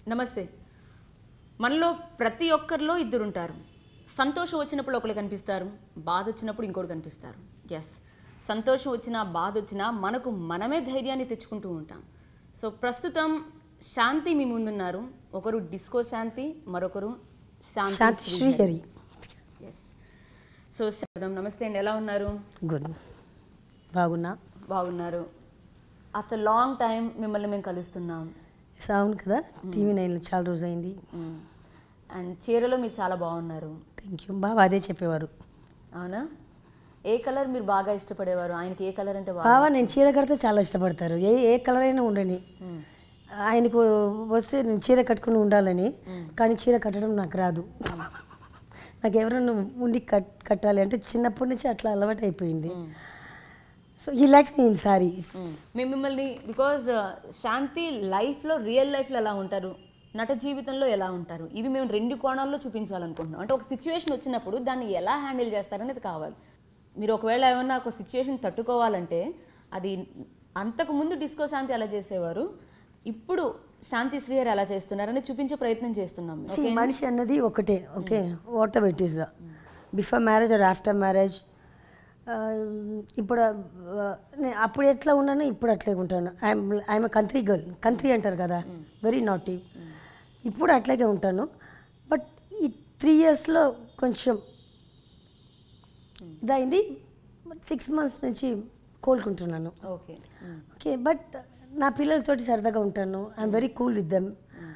నమస్తే మనలో ప్రతి ఒక్కరిలో ఇద్దరు ఉంటారు సంతోషం వచ్చినప్పుడు ఒకరు కనిపిస్తారు బాధ వచ్చినప్పుడు ఇంకోటి కనిపిస్తారు ఎస్ సంతోషం వచ్చినా బాధ వచ్చినా మనకు మనమే ధైర్యాన్ని తెచ్చుకుంటూ ఉంటాం సో ప్రస్తుతం శాంతి మీ ముందున్నారు ఒకరు డిస్కో శాంతి మరొకరు శాంతి శాంతి శ్రీహరి ఎస్ సో శబ్దం నమస్తే అండి ఎలా ఉన్నారు గుడ్ బాగున్నా బాగున్నారు ఆఫ్టర్ లాంగ్ టైం మిమ్మల్ని మేము కలుస్తున్నాం అవును కదా టీవీ నైన్లో చాలా రోజు అయింది అండ్ చీరలో మీరు చాలా బాగున్నారు థ్యాంక్ యూ బాబా అదే చెప్పేవారు అవునా ఏ కలర్ మీరు బాగా ఇష్టపడేవారు ఆయనకి ఏ కలర్ అంటే బాగా బాబా నేను చీర కడితే చాలా ఇష్టపడతారు ఏ ఏ కలర్ అయినా ఉండని ఆయనకు వస్తే నేను చీర కట్టుకుని ఉండాలని కానీ చీర కట్టడం నాకు రాదు నాకు ఎవరైనా ఉండి కట్ కట్టాలి అంటే చిన్నప్పటి నుంచి అట్లా అలవాటు అయిపోయింది సో ఈ లైక్స్ నేను సారీ మేము మిమ్మల్ని బికాజ్ శాంతి లైఫ్లో రియల్ లైఫ్లో ఎలా ఉంటారు నట జీవితంలో ఎలా ఉంటారు ఇవి మేము రెండు కోణాల్లో చూపించాలనుకుంటున్నాం అంటే ఒక సిచ్యువేషన్ వచ్చినప్పుడు దాన్ని ఎలా హ్యాండిల్ చేస్తారనేది కావాలి మీరు ఒకవేళ ఏమన్నా ఒక సిచ్యువేషన్ తట్టుకోవాలంటే అది అంతకు ముందు డిస్కో శాంతి ఎలా చేసేవారు ఇప్పుడు శాంతి శ్రీహరి ఎలా చేస్తున్నారని చూపించే ప్రయత్నం చేస్తున్నాం See, మనిషి అన్నది ఒకటే okay whatever it is before marriage or after marriage ఇప్పుడు uh, నేను అప్పుడు ఎట్లా ఉన్నానో ఇప్పుడు అట్లే ఉంటాను I'm I'm country girl country అంటారు కదా వెరీ నాటీ ఇప్పుడు అట్లాగే ఉంటాను బట్ ఈ త్రీ ఇయర్స్లో కొంచెం ఇదైంది సిక్స్ మంత్స్ నుంచి కోలుకుంటున్నాను ఓకే ఓకే బట్ నా పిల్లలతోటి సరదాగా ఉంటాను I'm very cool with them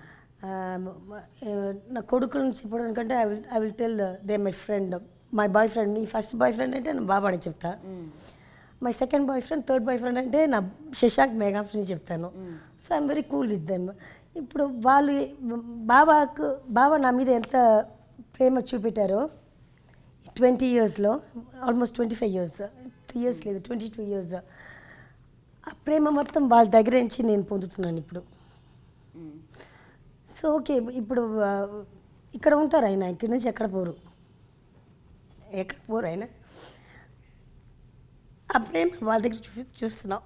నా కొడుకుల నుంచి ఇప్పుడు ఎందుకంటే I will I will tell they my friend my boyfriend నీ ఫస్ట్ బాయ్ ఫ్రెండ్ అంటే నా బాబా అని చెప్తా my second boyfriend third boyfriend అంటే నా శశాంక్ మేఘాంస్ అని చెప్తాను so I'm very cool with them ఇప్పుడు వాళ్ళు బాబాకు బాబా నా మీద ఎంత ప్రేమ చూపెట్టారో ట్వంటీ ఇయర్స్లో almost twenty five years three years లేదు ట్వంటీ టూ ఇయర్స్ ఆ ప్రేమ మొత్తం వాళ్ళ దగ్గర నుంచి నేను పొందుతున్నాను ఇప్పుడు సో ఓకే ఇప్పుడు ఆ, ఇక్కడ ఉంటారు ఆయన ఇక్కడి నుంచి ఎక్కడ పోరు ఎక్కడ పోరు ఆయన ఆ ప్రేమ వాళ్ళ దగ్గర చూ చూస్తున్నాం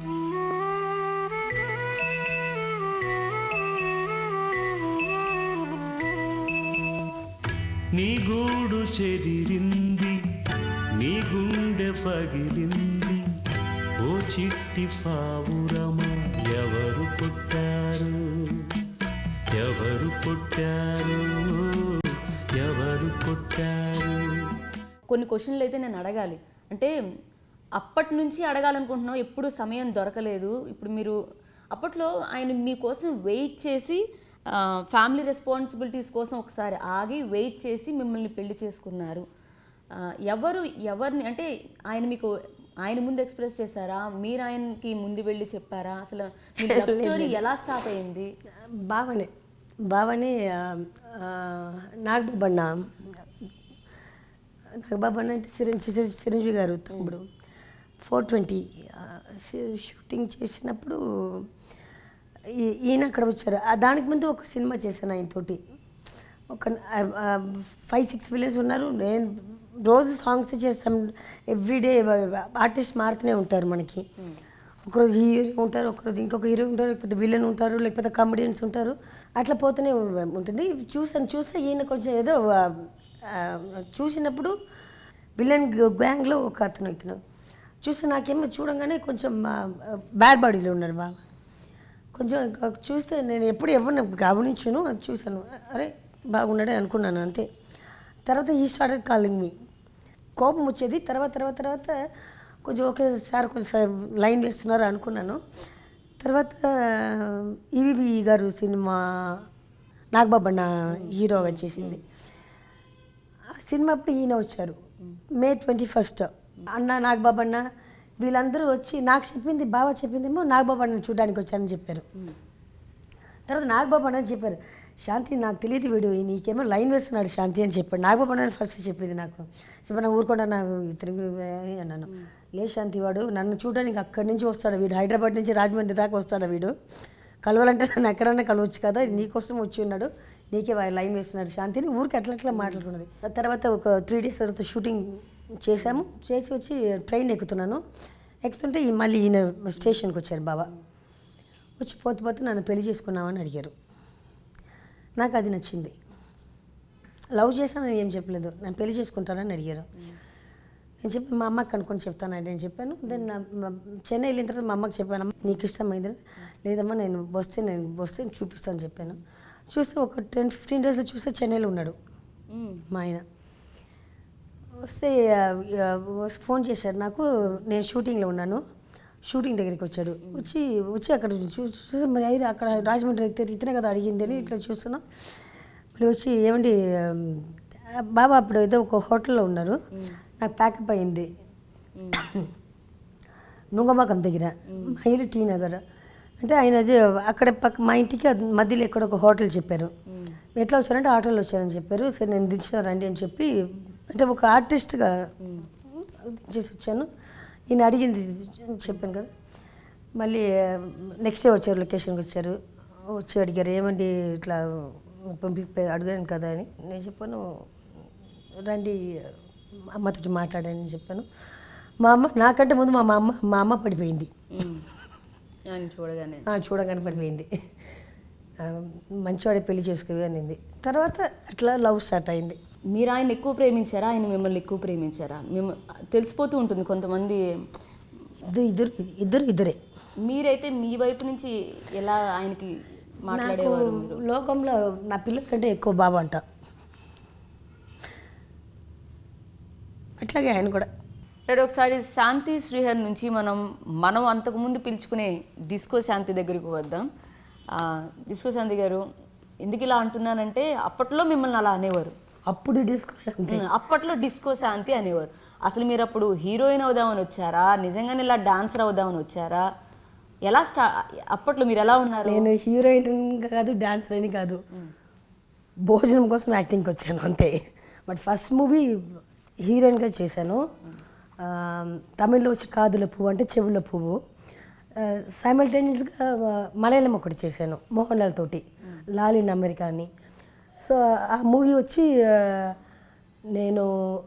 నీ గూడు చెదిరింది నీ గుండె పగిలింది ఓ చిట్టి పావురమ ఎవరు పుట్టారు ఎవరు పుట్టారు ఎవరు పుట్టారు కొన్ని క్వశ్చన్లు అయితే నేను అడగాలి అంటే అప్పటి నుంచి అడగాలనుకుంటున్నాం ఎప్పుడు సమయం దొరకలేదు ఇప్పుడు మీరు అప్పట్లో ఆయన మీకోసం వెయిట్ చేసి ఫ్యామిలీ రెస్పాన్సిబిలిటీస్ కోసం ఒకసారి ఆగి వెయిట్ చేసి మిమ్మల్ని పెళ్లి చేసుకున్నారు ఆ, ఎవరు ఎవరిని అంటే ఆయన మీకు ఆయన ముందు ఎక్స్ప్రెస్ చేశారా మీరు ఆయనకి ముందు వెళ్ళి చెప్పారా అసలు మీ లవ్ స్టోరీ ఎలా స్టార్ట్ అయింది బావనే బావనే ఆ, ఆ, నాగబాబన్న నాగబాబన్న అంటే చిరంజీవి చిరం- చిరంజీవి గారు తమ్ముడు ఫోర్ ట్వంటీ షూటింగ్ చేసినప్పుడు ఈ- ఈయన అక్కడ వచ్చారు ఆ దానికి ముందు ఒక సినిమా చేశాను ఆయనతోటి ఒక ఫైవ్ సిక్స్ విలేజ్ ఉన్నారు నేను రోజు సాంగ్స్ చేస్తాం ఎవ్రీడే ఆర్టిస్ట్ మారుతూనే ఉంటారు మనకి ఒకరోజు హీరో ఉంటారు ఒకరోజు ఇంకొక హీరో ఉంటారు లేకపోతే విలన్ ఉంటారు లేకపోతే కామెడియన్స్ ఉంటారు అట్లా పోతూనే ఉం- ఉంటుంది చూసాను చూస్తే ఈయన కొంచెం ఏదో ఆ, ఆ, చూసినప్పుడు విలన్ గ్యాంగ్లో ఒక అతను ఇతను చూస్తే నాకేమో చూడంగానే కొంచెం బ్యాడ్ బాడీలో ఉన్నారు బాగా కొంచెం ఇంకా చూస్తే నేను ఎప్పుడు ఎవరిని గమనించును అది చూశాను అరే బాగున్నాడే అనుకున్నాను అంతే తర్వాత ఈ స్టార్టెడ్ కాలింగ్ మీ కోపం వచ్చేది తర్వాత తర్వాత తర్వాత కొంచెం ఓకే సార్ కొంచెం లైన్ వేస్తున్నారు అనుకున్నాను తర్వాత ఈవివి గారు సినిమా నాగబాబన్న హీరోగా చేసింది ఆ సినిమా అప్పుడు ఈయన వచ్చారు మే ట్వంటీ ఫస్ట్ అన్న నాగబాబు అన్న వీళ్ళందరూ వచ్చి నాకు చెప్పింది బావ చెప్పిందేమో నాగబాబు అన్న చూడడానికి వచ్చానని చెప్పారు తర్వాత నాగబాబు అన్న చెప్పారు శాంతి నాకు తెలియదు వీడు నీకేమో లైన్ వేస్తున్నాడు శాంతి అని చెప్పాడు నాగబాబు అన్న ఫస్ట్ చెప్పింది నాకు చెప్పిన ఊరుకుండా నాకు ఇతనికి అన్నాను లే శాంతి వాడు నన్ను చూడడానికి అక్కడి నుంచి వస్తాడు వీడు హైదరాబాద్ నుంచి రాజమండ్రి దాకా వస్తాడు వీడు కలవాలంటే నన్ను ఎక్కడన్నా కలవచ్చు కదా నీకోసం వచ్చి ఉన్నాడు నీకే వా- లైన్ వేస్తున్నాడు శాంతిని ఊరికి అట్లా అట్లా మాట్లాడుకున్నది ఆ తర్వాత ఒక త్రీ డేస్ తర్వాత షూటింగ్ చేశాము చేసి వచ్చి ట్రైన్ ఎక్కుతున్నాను ఎక్కుతుంటే ఈ మళ్ళీ ఈయన స్టేషన్కి వచ్చారు బాబా వచ్చి పోతు పోతు నన్ను పెళ్లి చేసుకున్నామని అడిగారు నాకు అది నచ్చింది లవ్ చేశానని ఏం చెప్పలేదు నేను పెళ్లి చేసుకుంటానని అడిగారు నేను చెప్పి మా అమ్మకి కనుక్కొని చెప్తానండి నేను చెప్పాను దెన్ నా మా- చెన్నై వెళ్ళిన తర్వాత మా అమ్మకి చెప్పాను "అమ్మ, నీకు ఇష్టమైంది లేదమ్మా నేను వస్తే నేను వస్తే చూపిస్తాను చెప్పాను చూస్తే ఒక టెన్ ఫిఫ్టీన్ డేస్లో చూస్తే చెన్నైలో ఉన్నాడు మ్మ్. మా ఆయన వస్తే ఆ, ఆ, ఫోన్ చేశాడు నాకు నేను షూటింగ్లో ఉన్నాను షూటింగ్ దగ్గరికి వచ్చాడు వచ్చి వచ్చి అక్కడ చూ చూసి మరి అయినా అక్కడ రాజమండ్రి అయితే ఇతనే కదా అడిగింది అని ఇట్లా చూస్తున్నా మళ్ళీ వచ్చి ఏమండి ఆ, బాబా అప్పుడు ఏదో ఒక హోటల్లో ఉన్నారు నాకు ప్యాకప్ అయింది నుంగమాకం దగ్గర మా ఇల్లు టీ నగర్ అంటే ఆయన అది అక్కడ పక్క మా ఇంటికి అది మధ్యలో ఎక్కడ ఒక హోటల్ చెప్పారు ఎట్లా వచ్చారంటే ఆటోలో వచ్చారని చెప్పారు సరే నేను దించిన రండి అని చెప్పి అంటే ఒక ఆర్టిస్ట్గా దించేసి వచ్చాను ఈయన అడిగింది చెప్పాను కదా మళ్ళీ నెక్స్ట్ డే వచ్చారు లొకేషన్కి వచ్చారు వచ్చి అడిగారు ఏమండి ఇట్లా పంపి అడిగాను కదా అని నేను చెప్పాను రండి అమ్మతోటి మాట్లాడాను చెప్పాను మా అమ్మ నాకంటే ముందు మా అమ్మ మా అమ్మ పడిపోయింది మ్మ్. ఆయన చూడగానే ఆ, చూడగానే పడిపోయింది ఆ, మంచివాడే పెళ్లి చేసుకోవి అనింది తర్వాత అట్లా లవ్ స్టార్ట్ అయింది మీరు ఆయన ఎక్కువ ప్రేమించారా ఆయన మిమ్మల్ని ఎక్కువ ప్రేమించారా మేము తెలిసిపోతూ ఉంటుంది కొంతమంది ఇద్దరు ఇద్దరు ఇద్దరు ఇద్దరే మీరైతే మీ వైపు నుంచి ఎలా ఆయనకి మాట్లాడేవారు నాకు మీరు లోకంలో నా పిల్లల కంటే ఎక్కువ బాబా అంట అట్లాగే ఆయన కూడా రైట్ ఒకసారి శాంతి శ్రీహర్ నుంచి మనం మనం అంతకుముందు పిలుచుకునే డిస్కో శాంతి దగ్గరికి వద్దాం ఆ, డిస్కో శాంతి గారు ఎందుకు ఇలా అంటున్నానంటే అప్పట్లో మిమ్మల్ని అలా అనేవారు అప్పుడు డిస్కషన్ ఉమ్, అప్పట్లో డిస్కో శాంతి అనేవారు అసలు మీరు అప్పుడు హీరోయిన్ అవుదామని వచ్చారా నిజంగానే ఇలా డాన్సర్ అవుదామని వచ్చారా ఎలా స్టా అప్పట్లో మీరు ఎలా ఉన్నారు నేను హీరోయిన్ కాదు డాన్సర్ అని కాదు భోజనం కోసం యాక్టింగ్కి వచ్చాను అంతే బట్ ఫస్ట్ మూవీ హీరోయిన్గా చేశాను ఆ, తమిళ్లో వచ్చి కాదుల పువ్వు అంటే చెవుల పువ్వు సైమల్టేనియస్గా మలయాళం ఒకటి చేశాను మోహన్ లాల్ తోటి లాలిన్ అమెరికా అని సో ఆ మూవీ వచ్చి ఆ, నేను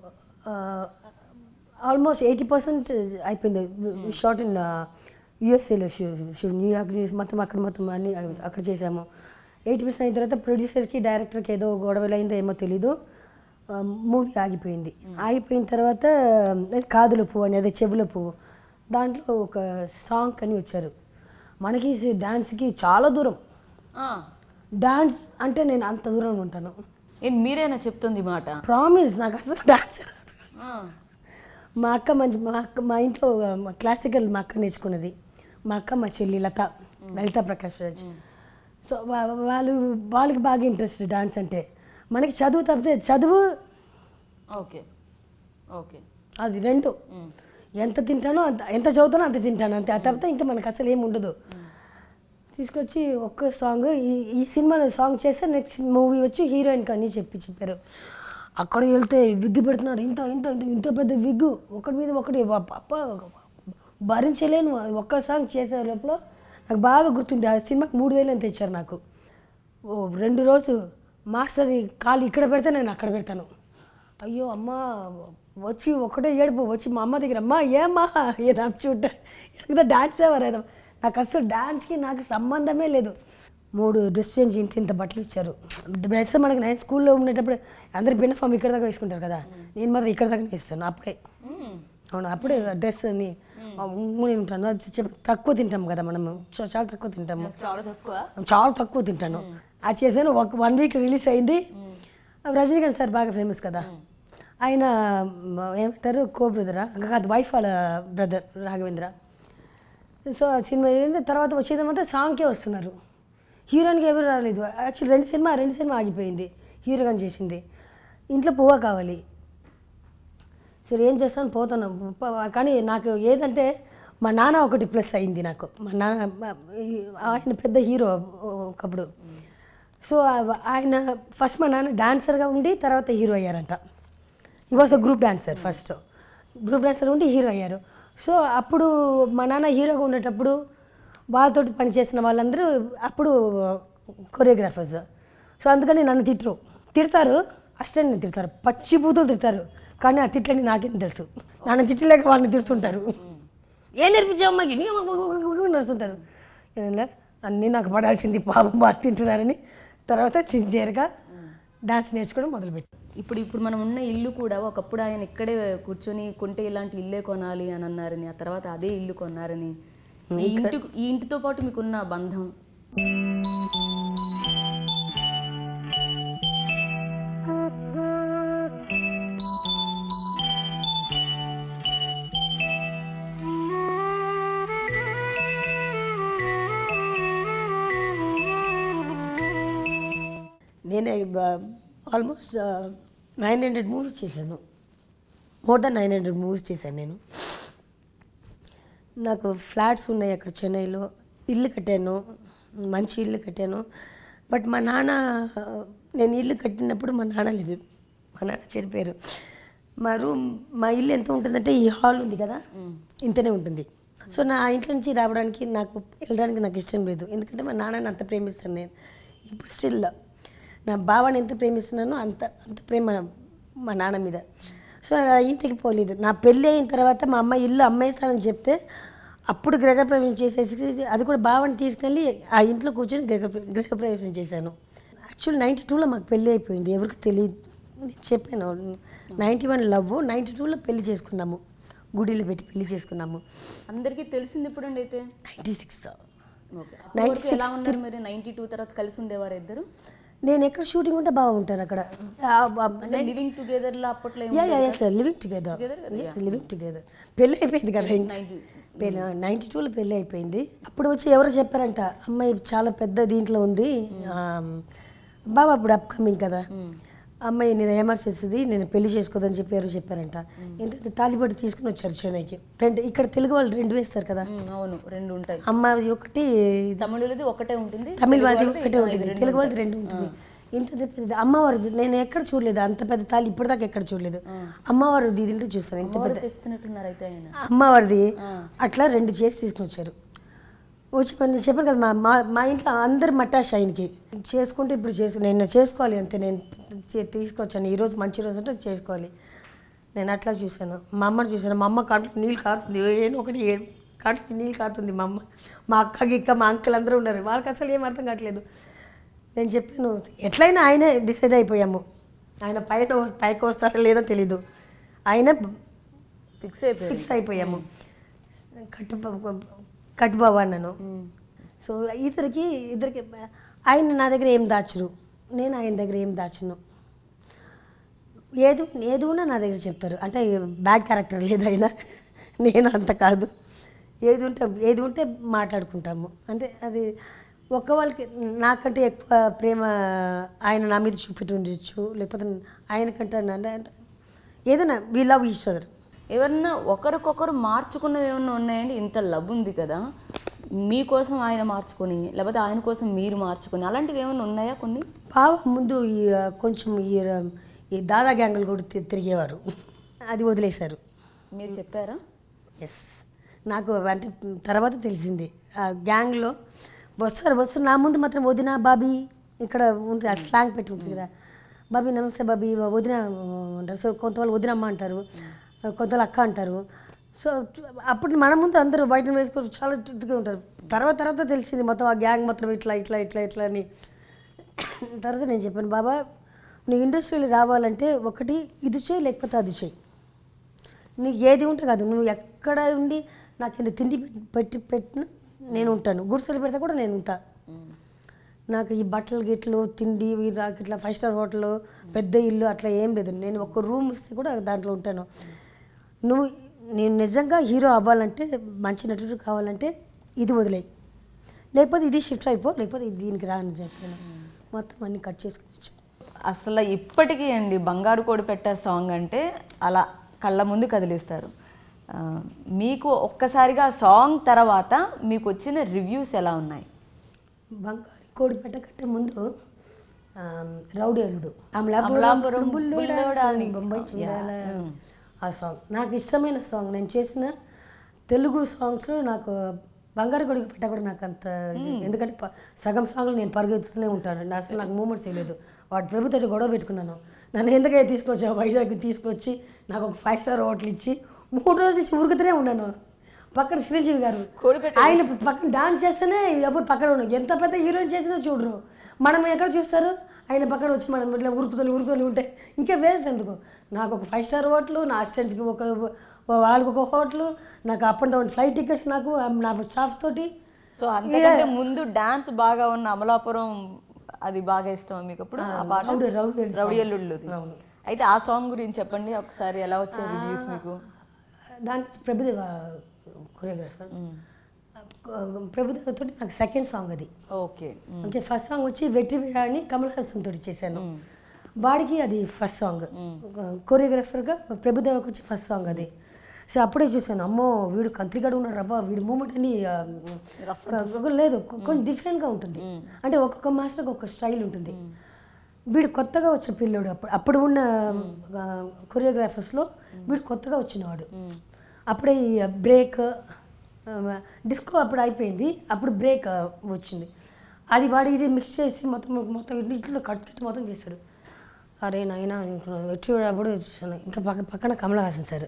ఆల్మోస్ట్ ఎయిటీ పర్సెంట్ అయిపోయింది షార్ట్ ఇన్ యూఎస్ఏలో న్యూయార్క్ చేసి మొత్తం అక్కడ మొత్తం అన్ని అక్కడ చేసాము ఎయిటీ పర్సెంట్ అయిన తర్వాత ప్రొడ్యూసర్కి డైరెక్టర్కి ఏదో గొడవలు అయిందో ఏమో తెలీదు మూవీ ఆగిపోయింది ఆగిపోయిన తర్వాత అది కాదుల పువ్వు అని అదే చెవుల పువ్వు దాంట్లో ఒక సాంగ్ అని వచ్చారు మనకి డాన్స్కి చాలా దూరం ఆ, డాన్స్ అంటే నేను అంత దూరం ఉంటాను ఏం మీరేనా చెప్తుంది ఈ మాట ప్రామిస్ నాకు అసలు డాన్స్ రాదు ఆ, మా అక్క మంచి మా అక్క మా ఇంట్లో మా క్లాసికల్ మా అక్క నేర్చుకున్నది మా అక్క మా చెల్లి లత లలిత ప్రకాష్ రాజ్ సో వా- వాళ్ళు వాళ్ళకి బాగా ఇంట్రెస్ట్ డాన్స్ అంటే మనకి చదువు తప్పితే చదువు ఓకే ఓకే అది రెండు ఎంత తింటానో అంత ఎంత చదువుతానో అంత తింటాను అంతే ఆ తప్పితే ఇంకా మనకు అసలు ఏమి ఉండదు తీసుకొచ్చి ఒక్క సాంగ్ ఈ ఈ సినిమాలో సాంగ్ చేస్తే నెక్స్ట్ మూవీ వచ్చి హీరోయిన్ కానీ చెప్పి చెప్పారు అక్కడ వెళ్తే విగ్గు పెడుతున్నారు ఇంత ఇంత ఇంత ఇంత పెద్ద విగ్గు ఒకటి మీద ఒకటి వా- అప్ప భరించలేను ఒక్క సాంగ్ చేసే లోపల నాకు బాగా గుర్తుంది ఆ సినిమాకి మూడు వేలు అని తెచ్చారు నాకు ఓ రెండు రోజు మాస్టర్ ఈ కాలు ఇక్కడ పెడితే నేను అక్కడ పెడతాను అయ్యో అమ్మ వచ్చి ఒకటే ఏడుపు వచ్చి మా అమ్మ దగ్గర అమ్మ ఏమ్మా ఏ నాకు చూడ ఎందుకంటే డాన్స్ ఎవరేదో నాకు అసలు డాన్స్కి నాకు సంబంధమే లేదు మూడు డ్రెస్ చేంజ్ ఇంత ఇంత బట్టలు ఇచ్చారు డ్రెస్ మనకి నేను స్కూల్లో ఉండేటప్పుడు అందరు బిన్న ఫామ్ ఇక్కడ దాకా వేసుకుంటారు కదా నేను మాత్రం ఇక్కడ దాకా వేస్తాను అప్పుడే మ్మ్. అవును అప్పుడే డ్రెస్ అని నేను ఉంటాను అది చెప్ప- తక్కువ తింటాం కదా మనము చా- చాలా తక్కువ తింటాము చాలా తక్కువ చాలా తక్కువ తింటాను అది చేశాను ఒక వన్ వీక్ రిలీజ్ అయింది రజనీకాంత్ సార్ బాగా ఫేమస్ కదా ఆయన మ, ఏమంటారు కో బ్రదరా కాదు వైఫ్ వాళ్ళ బ్రదర్ రాఘవేంద్ర సో ఆ సినిమా అయింది తర్వాత వచ్చేదేమంటే సాంగ్కే వస్తున్నారు హీరోయిన్కి ఎవరు రాలేదు యాక్చువల్లీ రెండు సినిమా రెండు సినిమా ఆగిపోయింది హీరోగాని చేసింది ఇంట్లో పువ్వ కావాలి సరే ఏం చేస్తాను పోతాను ప- కానీ నాకు ఏదంటే మా నాన్న ఒకటి ప్లస్ అయింది నాకు మా నాన్న మా- ఈ- ఆయన పెద్ద హీరో ఒకప్పుడు సో ఆ- ఆయన ఫస్ట్ మా నాన్న డాన్సర్గా ఉండి తర్వాత హీరో అయ్యారంట ఈ was a group dancer first group dancer ఉండి హీరో అయ్యారు సో అప్పుడు మా నాన్న హీరోగా ఉండేటప్పుడు వాళ్ళతోటి పనిచేసిన వాళ్ళందరూ అప్పుడు కొరియోగ్రాఫర్స్ సో అందుకని నన్ను తిట్టరు తిడతారు అస్టెంట్ని తిడతారు పచ్చి బూతులు తిడతారు కానీ ఆ తిట్లని నాకేం తెలుసు నన్ను తిట్టలేక వాళ్ళని తిడుతుంటారు ఏం నేర్పించావు అమ్మాయికి నీ అమ్మ నడుస్తుంటారు ఏంలే, అన్నీ నాకు పడాల్సింది పాపం బాగా తింటున్నారని తర్వాత సిన్సియర్గా డాన్స్ నేర్చుకోవడం మొదలుపెట్టాను ఇప్పుడు ఇప్పుడు మనం ఉన్న ఇల్లు కూడా ఒకప్పుడు ఆయన ఇక్కడే కూర్చొని కొంటే ఇలాంటి ఇల్లే కొనాలి అని అన్నారని ఆ తర్వాత అదే ఇల్లు కొన్నారని ఈ ఇంటి ఈ ఇంటితో పాటు మీకున్న బంధం నేను ఆల్మోస్ట్ నైన్ హండ్రెడ్ మూవీస్ చేశాను more than nine hundred movies చేశాను నేను నాకు ఫ్లాట్స్ ఉన్నాయి అక్కడ చెన్నైలో ఇల్లు కట్టాను మంచి ఇల్లు కట్టాను బట్ మా నాన్న నేను ఇల్లు కట్టినప్పుడు మా నాన్న లేదు మా నాన్న చనిపోయారు మా రూమ్ మా ఇల్లు ఎంత ఉంటుందంటే ఈ హాల్ ఉంది కదా ఇంతనే ఉంటుంది సో నా ఇంట్లో నుంచి రావడానికి నాకు వెళ్ళడానికి నాకు ఇష్టం లేదు ఎందుకంటే మా నాన్నని అంత ప్రేమిస్తాను నేను ఇప్పుడు స్టిల్ నా బావని ఎంత ప్రేమిస్తున్నానో అంత అంత ప్రేమ మా నాన్న మీద సో నా ఇంటికి పోలేదు నా పెళ్ళి అయిన తర్వాత మా అమ్మ ఇల్లు అమ్మేస్తానని చెప్తే అప్పుడు గృహప్రవేశం చేసేసి అది కూడా బావని తీసుకెళ్ళి ఆ ఇంట్లో కూర్చొని గృహ గృహప్రవేశం చేశాను యాక్చువల్ నైంటీ టూలో మాకు పెళ్ళి అయిపోయింది ఎవరికి తెలియదు నేను చెప్పాను నైంటీ వన్ లవ్ నైంటీ టూలో పెళ్లి చేసుకున్నాము గుడిలో పెట్టి పెళ్లి చేసుకున్నాము అందరికీ తెలిసింది ఎప్పుడండి అయితే నైంటీ సిక్స్ ఓకే 96 ఎలా ఉన్నారు మరి నైన్టీ టూ తర్వాత కలిసి ఉండేవారు ఇద్దరు నేను ఎక్కడ షూటింగ్ ఉంటే బాగా ఉంటారు అక్కడ అంటే లివింగ్ టుగెదర్ లో అప్పట్లో ఏం yeah yeah yeah sir living together living together పెళ్ళి అయిపోయింది కదా ఇంకా పెళ్ళి నైంటీ టూలో పెళ్ళి అయిపోయింది అప్పుడు వచ్చి ఎవరో చెప్పారంట అమ్మాయి చాలా పెద్ద దీంట్లో ఉంది బాబా అప్పుడు అప్కమింగ్ కదా అమ్మాయి నేను ఎమర్జెన్సీ నేను పెళ్లి చేసుకోదని చెప్పి ఎవరు చెప్పారంట ఎంత తాలిబడి తీసుకుని వచ్చారు చెన్నైకి రెండు ఇక్కడ తెలుగు వాళ్ళు రెండు వేస్తారు కదా ఉమ్, అవును రెండు ఉంటాయి అమ్మాయి ఒకటి తమిళది ఒకటే ఉంటుంది తమిళ వాళ్ళది వాళ్ళది ఒకటే ఉంటుంది తెలుగు వాళ్ళది రెండు ఉంటుంది ఇంత పెద్ద అమ్మవారు నేను ఎక్కడ చూడలేదు అంత పెద్ద తాళి ఇప్పటిదాకా ఎక్కడ చూడలేదు అమ్మవారు దీంట్లో చూస్తాను ఇంత పెద్ద తెస్తున్నట్టున్నారు అయితే ఆయన అమ్మవారిది అట్లా రెండు చేసి తీసుకుని వచ్చారు వచ్చి నేను చెప్పాను కదా మా మా మా ఇంట్లో అందరు మటాష్ ఆయనకి చేసుకుంటే ఇప్పుడు చేసు నేను చేసుకోవాలి అంతే నేను చే- తీసుకొచ్చాను ఈరోజు మంచి రోజు అంటే చేసుకోవాలి నేను అట్లా చూశాను మా అమ్మని చూశాను మా అమ్మ కంట్లో నీళ్ళు కారుతుంది ఏదో ఒకటి ఏ- కంట్లో నీళ్ళు కారుతుంది మా అమ్మ మా అక్క గిక్క మా అంకుల్ అందరూ ఉన్నారు వాళ్ళకి అసలు ఏం అర్థం కావట్లేదు నేను చెప్పాను ఎట్లయినా ఆయనే డిసైడ్ అయిపోయాము ఆయన పైన పైకి వస్తారో లేదో తెలీదు ఆయన ఫిక్స్ అయిపోయారు ఫిక్స్ అయిపోయాము కట్టు కట్టుబాబు అన్నాను సో ఇద్దరికి ఇద్దరికి ఆయన నా దగ్గర ఏం దాచరు నేను ఆయన దగ్గర ఏం దాచను ఏది ఏది ఉన్నా నా దగ్గర చెప్తారు అంటే బ్యాడ్ క్యారెక్టర్ లేదు ఆయన నేను అంత కాదు ఏది ఉంటే ఏది ఉంటే మాట్లాడుకుంటాము అంటే అది ఒక్క వాళ్ళకి నాకంటే ఎక్కువ ప్రేమ ఆయన నా మీద చూపెట్టి ఉండొచ్చు లేకపోతే ఆయనకంటే నా- అంటే ఏదైనా వీ లవ్ ఈచ్ అదర్ ఎవరన్నా ఒకరికొకరు మార్చుకున్నవి ఏమన్నా ఉన్నాయండి ఇంత లవ్ ఉంది కదా మీకోసం ఆయన మార్చుకొని లేకపోతే ఆయన కోసం మీరు మార్చుకొని అలాంటివి ఏమైనా ఉన్నాయా కొన్ని బావ ముందు ఈ ఆ, కొంచెం ఈ ఆ, ఈ దాదా గ్యాంగులు కూడా తి- తిరిగేవారు అది వదిలేశారు మీరు చెప్పారా ఎస్ నాకు అంటే తర్వాత తెలిసింది ఆ గ్యాంగ్లో వస్తారు వస్తారు నా ముందు మాత్రం వదిన బాబీ ఇక్కడ ఉంటుంది ఆ స్లాంగ్ పెట్టి ఉంటుంది కదా బాబీ నమస్తే బాబీ వదిన అంటారు సో కొంతవాళ్ళు వదినమ్మ అంటారు కొంతవాళ్ళు అక్క అంటారు సో అప్పుడు మన ముందు అందరూ బయట వేసుకొని చాలా ఇదిగా ఉంటారు తర్వాత తర్వాత తెలిసింది మొత్తం ఆ గ్యాంగ్ మొత్తం ఇట్లా ఇట్లా ఇట్లా ఇట్లా అని తర్వాత నేను చెప్పాను బాబా నువ్వు ఇండస్ట్రీలో రావాలంటే ఒకటి ఇది చేయి లేకపోతే అది చేయి నీకు ఏది ఉంటే కాదు నువ్వు ఎక్కడ ఉండి నాకు ఇంత తిండి పెట్టి- పెట్టి పెట్టిన నేను ఉంటాను గుడిసెలు పెడితే కూడా నేను ఉంటా నాకు ఈ బట్టలు గిట్లు తిండి ఇవి నాకు ఇట్లా ఫైవ్ స్టార్ హోటల్ పెద్ద ఇల్లు అట్లా ఏం లేదు నేను ఒక రూమ్ ఇస్తే కూడా దాంట్లో ఉంటాను నువ్వు నేను నిజంగా హీరో అవ్వాలంటే మంచి నటుడు కావాలంటే ఇది వదిలేయి లేకపోతే ఇది షిఫ్ట్ అయిపో లేకపోతే ఇది దీనికి రా అని చెప్పాను మొత్తం అన్ని కట్ చేసుకోవచ్చు అసలు ఇప్పటికీ అండి బంగారు కోడి పెట్ట సాంగ్ అంటే అలా కళ్ళ ముందు కదిలిస్తారు ఆ, మీకు ఒక్కసారిగా సాంగ్ తర్వాత మీకు వచ్చిన రివ్యూస్ ఎలా ఉన్నాయి బంగారు కోడి పెట్ట కంటే ముందు ఆ, రౌడీ అల్లుడు అమలాపురం అమలాపురం బుల్లోడా బుల్లోడా అని. బొంబాయి చూడాలా Yeah. ఆ సాంగ్ నాకు ఇష్టమైన సాంగ్ నేను చేసిన తెలుగు సాంగ్స్లో నాకు బంగారు కొడుకు పెట్ట కూడా నాకు అంత ఇది. ఎందుకంటే ప- సగం సాంగ్లు నేను పరిగెత్తుతూనే ఉంటాను నా అసలు నాకు మూమెంట్స్ లేదు వాడు ప్రభుత్వం గొడవ పెట్టుకున్నాను నన్ను ఎందుకైతే తీసుకొచ్చావు వైజాగ్ తీసుకొచ్చి నాకు ఒక ఫైవ్ స్టార్ హోటల్ ఇచ్చి మూడు రోజులు ఇచ్చి ఉరుకుతూనే ఉన్నాను పక్కన చిరంజీవి గారు కోడిపెట్ట ఆయన పక్కన డాన్స్ చేస్తేనే ఎవరు పక్కన ఉన్నారు ఎంత పెద్ద హీరోయిన్ చేసినా చూడరు మనం ఎక్కడ చూస్తారు ఆయన పక్కన వచ్చి మనం ఇట్లా ఉరుకుతలు ఉరుకుతలు ఉంటే ఇంకా వేస్ట్ ఎందుకు నాకు ఒక ఫైవ్ స్టార్ హోటల్ నా అసిస్టెంట్స్కి ఒక వాళ్ళకి ఒక హోటల్ నాకు up and down flight tickets నాకు నా స్టాఫ్ తోటి సో అంతకంటే ముందు డాన్స్ బాగా ఉన్న అమలాపురం అది బాగా ఇష్టం మీకు అప్పుడు ఆ పాట రౌడీ రౌడీ రౌడీ అల్లుళ్ళుది. అయితే ఆ సాంగ్ గురించి చెప్పండి ఒకసారి ఎలా వచ్చాయి రివ్యూస్ మీకు దానికి ప్రభుదేవ కొరియోగ్రాఫర్ ప్రభుదేవ తోటి నాకు సెకండ్ సాంగ్ అది ఓకే ఓకే ఫస్ట్ సాంగ్ వచ్చి వెట్టి వీరాని కమల్ హాసన్ తోటి చేశాను వాడికి అది ఫస్ట్ సాంగ్ కొరియోగ్రాఫర్గా ప్రభుదేవకి వచ్చి ఫస్ట్ సాంగ్ అది సో అప్పుడే చూశాను అమ్మో వీడు కంత్రిగాడు ఉన్నాడు రబ్బా వీడి మూమెంట్ అని ఆ, ఒక- లేదు కొ- కొంచెం డిఫరెంట్గా ఉంటుంది అంటే ఒక్కొక్క మాస్టర్కి ఒక్కొక్క స్టైల్ ఉంటుంది వీడు కొత్తగా వచ్చిన పిల్లోడు అప్పుడు అప్పుడు ఉన్న కొరియోగ్రాఫర్స్లో వీడు కొత్తగా వచ్చినవాడు అప్పుడే ఈ బ్రేక్ డిస్కో అప్పుడు అయిపోయింది అప్పుడు బ్రేక్ వచ్చింది అది వాడు ఇది మిక్స్ చేసి మొత్తం మొత్తం ఇంట్లో కట్ కట్ మొత్తం చేశాడు అరే నాయన వచ్చి అప్పుడు చూసాను ఇంకా పక్క పక్కన కమల్ హాసన్ సార్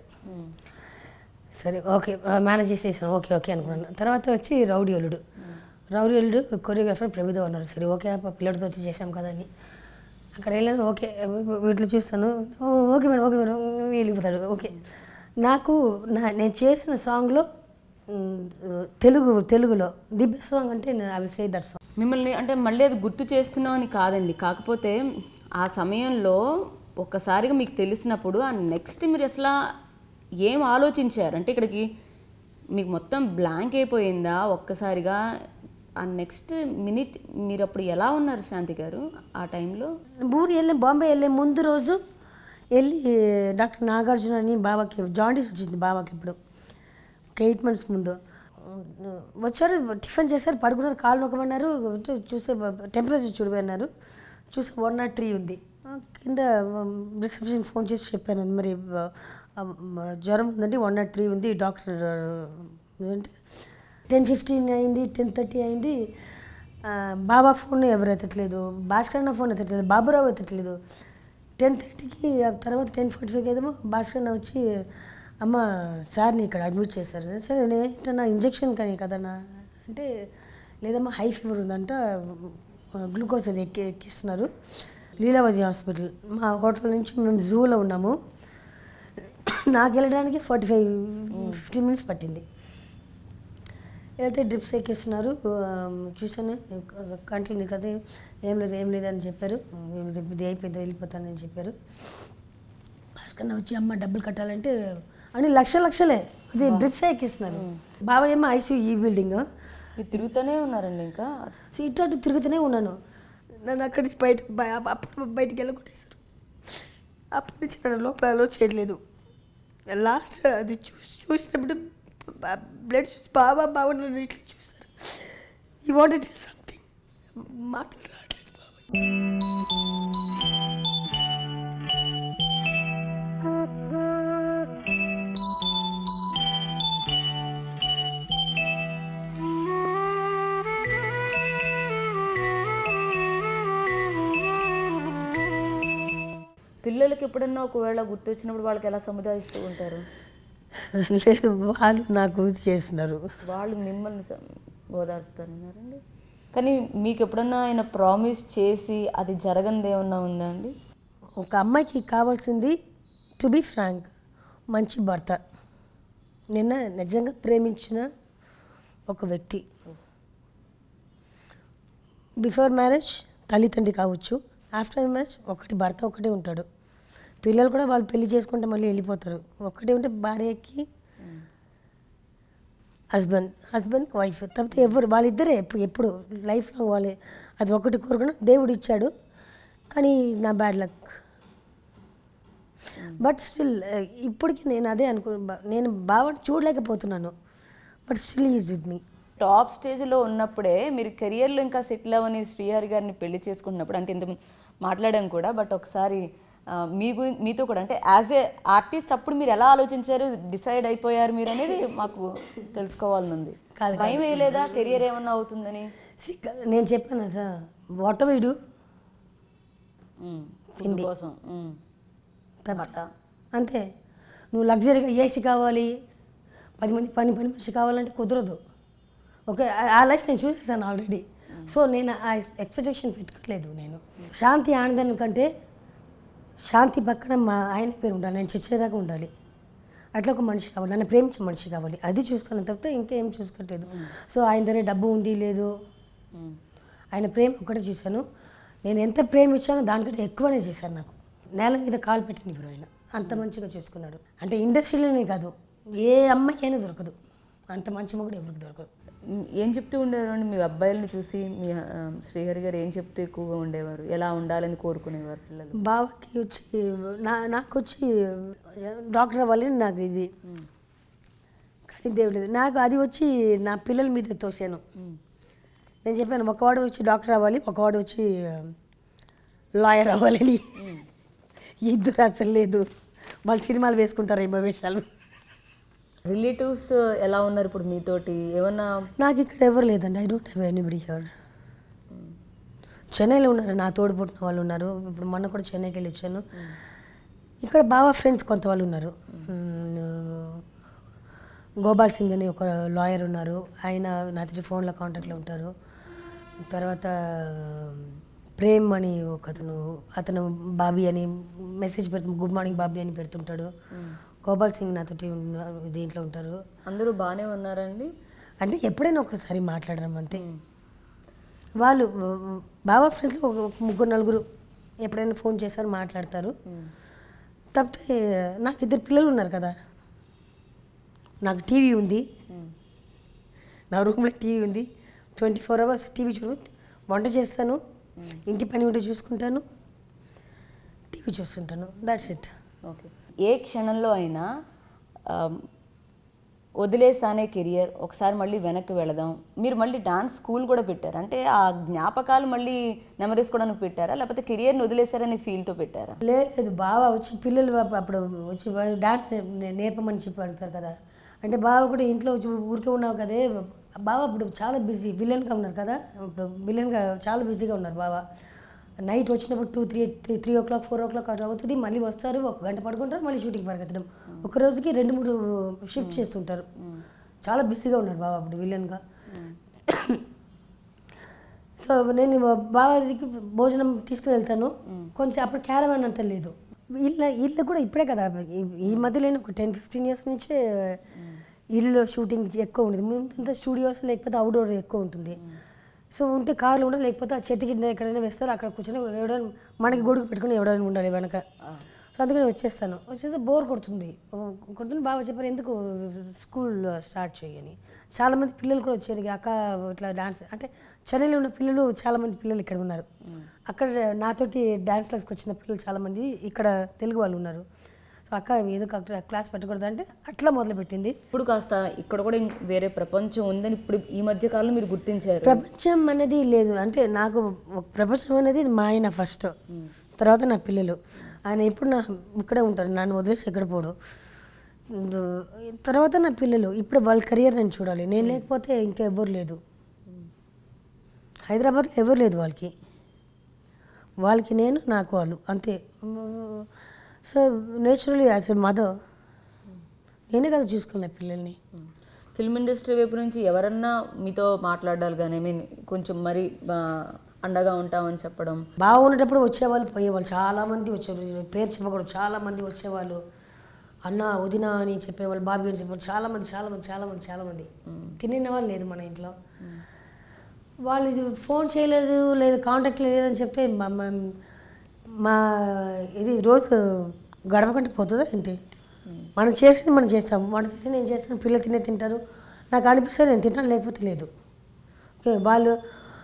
సరే ఓకే మేనేజ్ చేసేసాను ఓకే ఓకే అనుకున్నాను తర్వాత వచ్చి రౌడీ అల్లుడు రౌడీ అల్లుడు కొరియోగ్రాఫర్ ప్రభుదేవ్ అన్నారు సరే ఓకే ఆ పిల్లడితో వచ్చి చేశాం కదా అని అక్కడ వెళ్ళాను ఓకే వీటిలో చూస్తాను "oh, okay madam okay madam వెళ్ళిపోతాడు ఓకే నాకు నా నేను చేసిన సాంగ్లో మ్, తెలుగు తెలుగులో ది బెస్ట్ సాంగ్ అంటే I will say that song మిమ్మల్ని అంటే మళ్ళీ అది గుర్తు చేస్తున్నాం అని కాదండి కాకపోతే ఆ సమయంలో ఒక్కసారిగా మీకు తెలిసినప్పుడు ఆ నెక్స్ట్ మీరు అసలు ఏం ఆలోచించారు అంటే ఇక్కడికి మీకు మొత్తం బ్లాంక్ అయిపోయిందా ఒక్కసారిగా ఆ నెక్స్ట్ మినిట్ మీరు అప్పుడు ఎలా ఉన్నారు శాంతి గారు ఆ టైంలో ఊరు వెళ్ళే బాంబే వెళ్ళే ముందు రోజు వెళ్ళి డాక్టర్ నాగార్జున అని బాబాకి జాండీస్ వచ్చింది బాబాకి ఇప్పుడు ఒక ఎయిట్ మంత్స్ ముందు వచ్చారు టిఫిన్ చేశారు పడుకున్నారు కాళ్ళు నొక్కమన్నారు చూసే టెంపరేచర్ చూడమన్నారు చూసే వన్ నాట్ త్రీ ఉంది కింద రిసెప్షన్ ఫోన్ చేసి చెప్పాను మరి ఆ, జ్వరం ఉందండి వన్ నాట్ త్రీ ఉంది డాక్టర్ ఏంటి టెన్ ఫిఫ్టీన్ అయింది టెన్ థర్టీ అయింది ఆ, బాబా ఫోన్ ఎవరు ఎత్తట్లేదు భాస్కర్ అన్న ఫోన్ ఎత్తట్లేదు బాబురావు ఎత్తట్లేదు టెన్ థర్టీకి తర్వాత టెన్ ఫార్టీ ఫైవ్ ఏదేమో భాస్కర్ అన్న వచ్చి అమ్మ సార్ని ఇక్కడ అడ్మిట్ చేశారు సరే నేను ఏంటన్నా ఇంజెక్షన్ కానీ కదన్నా అంటే లేదమ్మా హై ఫీవర్ ఉందంట గ్లూకోజ్ అది ఎక్కి ఎక్కిస్తున్నారు లీలావతి హాస్పిటల్ మా హోటల్ నుంచి మేము జూలో ఉన్నాము నాకు వెళ్ళడానికి ఫార్టీ ఫైవ్ ఫిఫ్టీన్ మినిట్స్ పట్టింది వెళ్తే డ్రిప్స్ ఎక్కిస్తున్నారు ఆ, చూశాను కంట్లో నీకు అదే ఏం లేదు ఏం లేదు అని చెప్పారు ఇది ఇది అయిపోయింది వెళ్ళిపోతానని చెప్పారు భాస్కర్ వచ్చి అమ్మ డబ్బులు కట్టాలంటే అని లక్ష లక్షలే అది డ్రిప్స్ ఎక్కిస్తున్నారు బాబా ఏమో ఐసీయూ ఈ బిల్డింగ్ మీరు తిరుగుతూనే ఉన్నారండి ఇంకా సో ఇటు అటు తిరుగుతూనే ఉన్నాను నన్ను అక్కడి నుంచి బయటకు బయ- అప్పుడు బయటికి వెళ్ళగొట్టేశారు అప్పటి నుంచి నన్ను లోపల అలో చేయలేదు లాస్ట్ అది చూసి చూసినప్పుడు బ్లడ్ చూసి బాబా బాబా నన్ను ఇట్లా చూశారు ఈ వాంటెడ్ సంథింగ్ మాటలు రావట్లేదు బాబా పిల్లలకి ఎప్పుడన్నా ఒకవేళ గుర్తొచ్చినప్పుడు వాళ్ళకి ఎలా సముదాయిస్తూ ఉంటారు లేదు వాళ్ళు నాకు ఇది చేస్తున్నారు వాళ్ళు మిమ్మల్ని స- ఓదార్స్తారన్నారండి కానీ మీకు ఎప్పుడన్నా ఆయన ప్రామిస్ చేసి అది జరగనిది ఏమన్నా ఉందా అండి ఒక అమ్మాయికి కావాల్సింది టు బి ఫ్రాంక్ మంచి భర్త నిన్న నిజంగా ప్రేమించిన ఒక వ్యక్తి బిఫోర్ మ్యారేజ్ తల్లిదండ్రి కావచ్చు ఆఫ్టర్ మ్యారేజ్ ఒకటి భర్త ఒకటే ఉంటాడు పిల్లలు కూడా వాళ్ళు పెళ్లి చేసుకుంటే మళ్ళీ వెళ్ళిపోతారు ఒకటే ఉంటే భార్యకి హస్బెండ్ హస్బెండ్ వైఫ్ తప్పితే ఎవరు వాళ్ళిద్దరే ఎప్పుడు ఎప్పుడు లైఫ్ లాంగ్ వాళ్ళే అది ఒకటి కోరుకున్నా దేవుడు ఇచ్చాడు కానీ నా బ్యాడ్ లక్ బట్ స్టిల్ ఇప్పటికీ నేను అదే అనుకో బా- నేను బాగా చూడలేకపోతున్నాను but still is with me top స్టేజ్లో ఉన్నప్పుడే మీరు కెరియర్లో ఇంకా సెటిల్ అవ్వని శ్రీహరి గారిని పెళ్లి చేసుకుంటున్నప్పుడు అంటే ఇంత మాట్లాడాం కూడా బట్ ఒకసారి ఆ, మీ గురి మీతో కూడా అంటే యాజ్ ఏ ఆర్టిస్ట్ అప్పుడు మీరు ఎలా ఆలోచించారు డిసైడ్ అయిపోయారు మీరు అనేది మాకు తెలుసుకోవాలని ఉంది కాదు, భయం వేయలేదా కెరియర్ ఏమన్నా అవుతుందని నేను చెప్పాను సార్ వాట్ వీడు ఉమ్, ఫుడ్ కోసం ఉమ్. బట్ట అంతే నువ్వు లగ్జరీగా ఏసీ కావాలి పది మంది పని పని మనిషి కావాలంటే కుదరదు ఓకే ఆ- ఆ లైఫ్ నేను చూసేసాను ఆల్రెడీ సో నేను ఆ ఎక్స్పెక్టేషన్ పెట్టుకోలేదు నేను శాంతి ఆనందం కంటే శాంతి పక్కన మా ఆయన పేరు ఉండాలి నేను చచ్చేదాకా ఉండాలి అట్లా ఒక మనిషి కావాలి నన్ను ప్రేమించే మనిషి కావాలి అది చూసుకున్న తప్పితే ఇంకేం చూసుకోవట్లేదు సో ఆయన దగ్గర డబ్బు ఉంది లేదు మ్మ్. ఆయన ప్రేమ ఒక్కటే చూశాను నేను ఎంత ప్రేమ ఇచ్చానో దానికంటే ఎక్కువనే చేశాను నాకు నేల మీద కాలు పెట్టిన ఇప్పుడు ఆయన అంత మంచిగా చూసుకున్నాడు అంటే ఇండస్ట్రీలోనే కాదు ఏ అమ్మాయికైనా దొరకదు అంత మంచి మొగుడు ఎవరికి దొరకదు ఏం చెప్తూ ఉండేవారు మీ అబ్బాయిలను చూసి మీ ఆ, శ్రీహరి గారు ఏం చెప్తూ ఎక్కువగా ఉండేవారు ఎలా ఉండాలని కోరుకునేవారు పిల్లలు బావకి వచ్చి నా నాకు వచ్చి డాక్టర్ అవ్వాలని నాకు ఇది కానీ దేవుడు నాకు అది వచ్చి నా పిల్లల మీద తోసాను నేను చెప్పాను ఒకవాడు వచ్చి డాక్టర్ అవ్వాలి ఒకవాడు వచ్చి లాయర్ అవ్వాలని ఇద్దరు అసలు లేదు వాళ్ళు సినిమాలు వేసుకుంటారు ఏమో వేషాలు రిలేటివ్స్ ఎలా ఉన్నారు ఇప్పుడు మీతోటి ఏమన్నా నాకు ఇక్కడ ఎవరు లేదండి I don't have anybody here చెన్నైలో ఉన్నారు నా తోడు పుట్టిన వాళ్ళు ఉన్నారు ఇప్పుడు మొన్న కూడా చెన్నైకి వెళ్ళి వచ్చాను ఇక్కడ బాగా ఫ్రెండ్స్ కొంత వాళ్ళు ఉన్నారు మ్మ్. గోపాల్ సింగ్ అని ఒక లాయర్ ఉన్నారు ఆయన నాతో ఫోన్లో కాంటాక్ట్లో ఉంటారు తర్వాత ప్రేమ్ అని ఒక అతను అతను బాబీ అని మెసేజ్ పెడుతు గుడ్ మార్నింగ్ బాబీ అని పెడుతుంటాడు గోపాల్ సింగ్ నాతోటి ఉన్న- దీంట్లో ఉంటారు అందరూ బాగానే ఉన్నారండి అంటే ఎప్పుడైనా ఒకసారి మాట్లాడడం అంతే వాళ్ళు బాబా ఫ్రెండ్స్ ఒక ఒక ముగ్గురు నలుగురు ఎప్పుడైనా ఫోన్ చేస్తారు మాట్లాడతారు తప్పితే నాకు ఇద్దరు పిల్లలు ఉన్నారు కదా నాకు టీవీ ఉంది నా రూమ్లో టీవీ ఉంది ట్వంటీ ఫోర్ అవర్స్ టీవీ చూ వంట చేస్తాను ఇంటి పని ఉంటే చూసుకుంటాను టీవీ చూస్తుంటాను దాట్స్ ఇట్ ఓకే ఏ క్షణంలో అయినా ఆ, వదిలేసానే కెరియర్ ఒకసారి మళ్ళీ వెనక్కి వెళదాం మీరు మళ్ళీ డాన్స్ స్కూల్ కూడా పెట్టారు అంటే ఆ జ్ఞాపకాలు మళ్ళీ నెమరేసుకోవడానికి పెట్టారా లేకపోతే కెరియర్ని వదిలేశారనే ఫీల్తో పెట్టారా లేదు బావ వచ్చి పిల్లలు అప్పు- అప్పుడు వచ్చి వాళ్ళు డాన్స్ నే- నేర్పమని చెప్పి అడుగుతారు కదా అంటే బావ కూడా ఇంట్లో వచ్చి ఊరికే ఉన్నావు కదే బావ ఇప్పుడు చాలా బిజీ విలన్గా ఉన్నారు కదా ఇప్పుడు విలన్గా చాలా బిజీగా ఉన్నారు బావ నైట్ వచ్చినప్పుడు two three three three o'clock four o'clock అట్లా అవుతుంది మళ్ళీ వస్తారు ఒక గంట పడుకుంటారు మళ్ళీ షూటింగ్ పరిగెత్తడం ఒక రోజుకి రెండు మూడు షిఫ్ట్ చేస్తుంటారు చాలా బిజీగా ఉన్నారు బావ అప్పుడు విలన్గా సో నేను బాబాకి భోజనం తీసుకుని వెళ్తాను కొంచెం అప్పుడు క్యారవాన్ అంత లేదు ఇల్లు ఇల్లు కూడా ఇప్పుడే కదా ఈ- ఈ మధ్యలోనే ఒక టెన్ ఫిఫ్టీన్ ఇయర్స్ నుంచే ఇల్లు షూటింగ్ ఎక్కువ ఉండేది ముందు స్టూడియోస్ లేకపోతే అవుట్డోర్ ఎక్కువ ఉంటుంది సో ఉంటే కార్లు ఉండాలి లేకపోతే ఆ చెట్టు కింద ఎక్కడైనా వేస్తారు అక్కడ కూర్చొని ఎవడైనా మనకి గొడుగు పెట్టుకుని ఎవడైనా ఉండాలి వెనక సో అందుకని వచ్చేస్తాను వచ్చేస్తే బోర్ కొడుతుంది కొడుతుంది బాగా చెప్పారు ఎందుకు స్కూల్ స్టార్ట్ చేయని చాలామంది పిల్లలు కూడా వచ్చారు ఇక అక్క ఇట్లా డాన్స్ అంటే చెన్నైలో ఉన్న పిల్లలు చాలామంది పిల్లలు ఇక్కడ ఉన్నారు అక్కడ నాతోటి డాన్స్ క్లాస్కి వచ్చిన పిల్లలు చాలామంది ఇక్కడ తెలుగు వాళ్ళు ఉన్నారు సో అక్క ఎందుకు అక్కడ క్లాస్ పెట్టకూడదు అంటే అట్లా మొదలుపెట్టింది ఇప్పుడు కాస్త ఇక్కడ కూడా ఇంక వేరే ప్రపంచం ఉందని ఇప్పుడు ఈ మధ్య కాలంలో మీరు గుర్తించారు ప్రపంచం అనేది లేదు అంటే నాకు ఒక ప్రపంచం అనేది మా ఆయన ఫస్ట్ తర్వాత నా పిల్లలు ఆయన ఎప్పుడు నా ఇక్కడే ఉంటారు నన్ను వదిలేసి ఎక్కడ పోడు ఇందు- తర్వాత నా పిల్లలు ఇప్పుడు వాళ్ళ కెరియర్ నేను చూడాలి నేను లేకపోతే ఇంకా ఎవరు లేదు హైదరాబాద్లో ఎవరు లేదు వాళ్ళకి వాళ్ళకి నేను నాకు వాళ్ళు అంతే so naturally as a mother నేనే కదా చూసుకున్నా పిల్లల్ని ఫిల్మ్ ఇండస్ట్రీ వైపు నుంచి ఎవరన్నా మీతో మాట్లాడాలి కానీ ఐ మీన్ కొంచెం మరి ఆ, అండగా ఉంటామని చెప్పడం బాగున్నప్పుడు వచ్చేవాళ్ళు పోయేవాళ్ళు చాలా మంది వచ్చేవాళ్ళు పేరు చెప్పకూడదు చాలా మంది వచ్చేవాళ్ళు అన్న వదిన అని చెప్పేవాళ్ళు బాబీ అని చెప్పేవాళ్ళు చాలా మంది చాలా మంది చాలా మంది చాలా మంది తినిన వాళ్ళు లేదు మన ఇంట్లో వాళ్ళు ఫోన్ చేయలేదు లేదు కాంటాక్ట్ లేదని చెప్తే మా మా- మా ఇది రోజు గడవకంటే పోతుందా ఏంటి మనం చేసేది మనం చేస్తాం మనం చేసి నేను చేస్తాను పిల్లలు తినే తింటారు నాకు అనిపిస్తే నేను తింటాను లేకపోతే లేదు ఓకే వాళ్ళు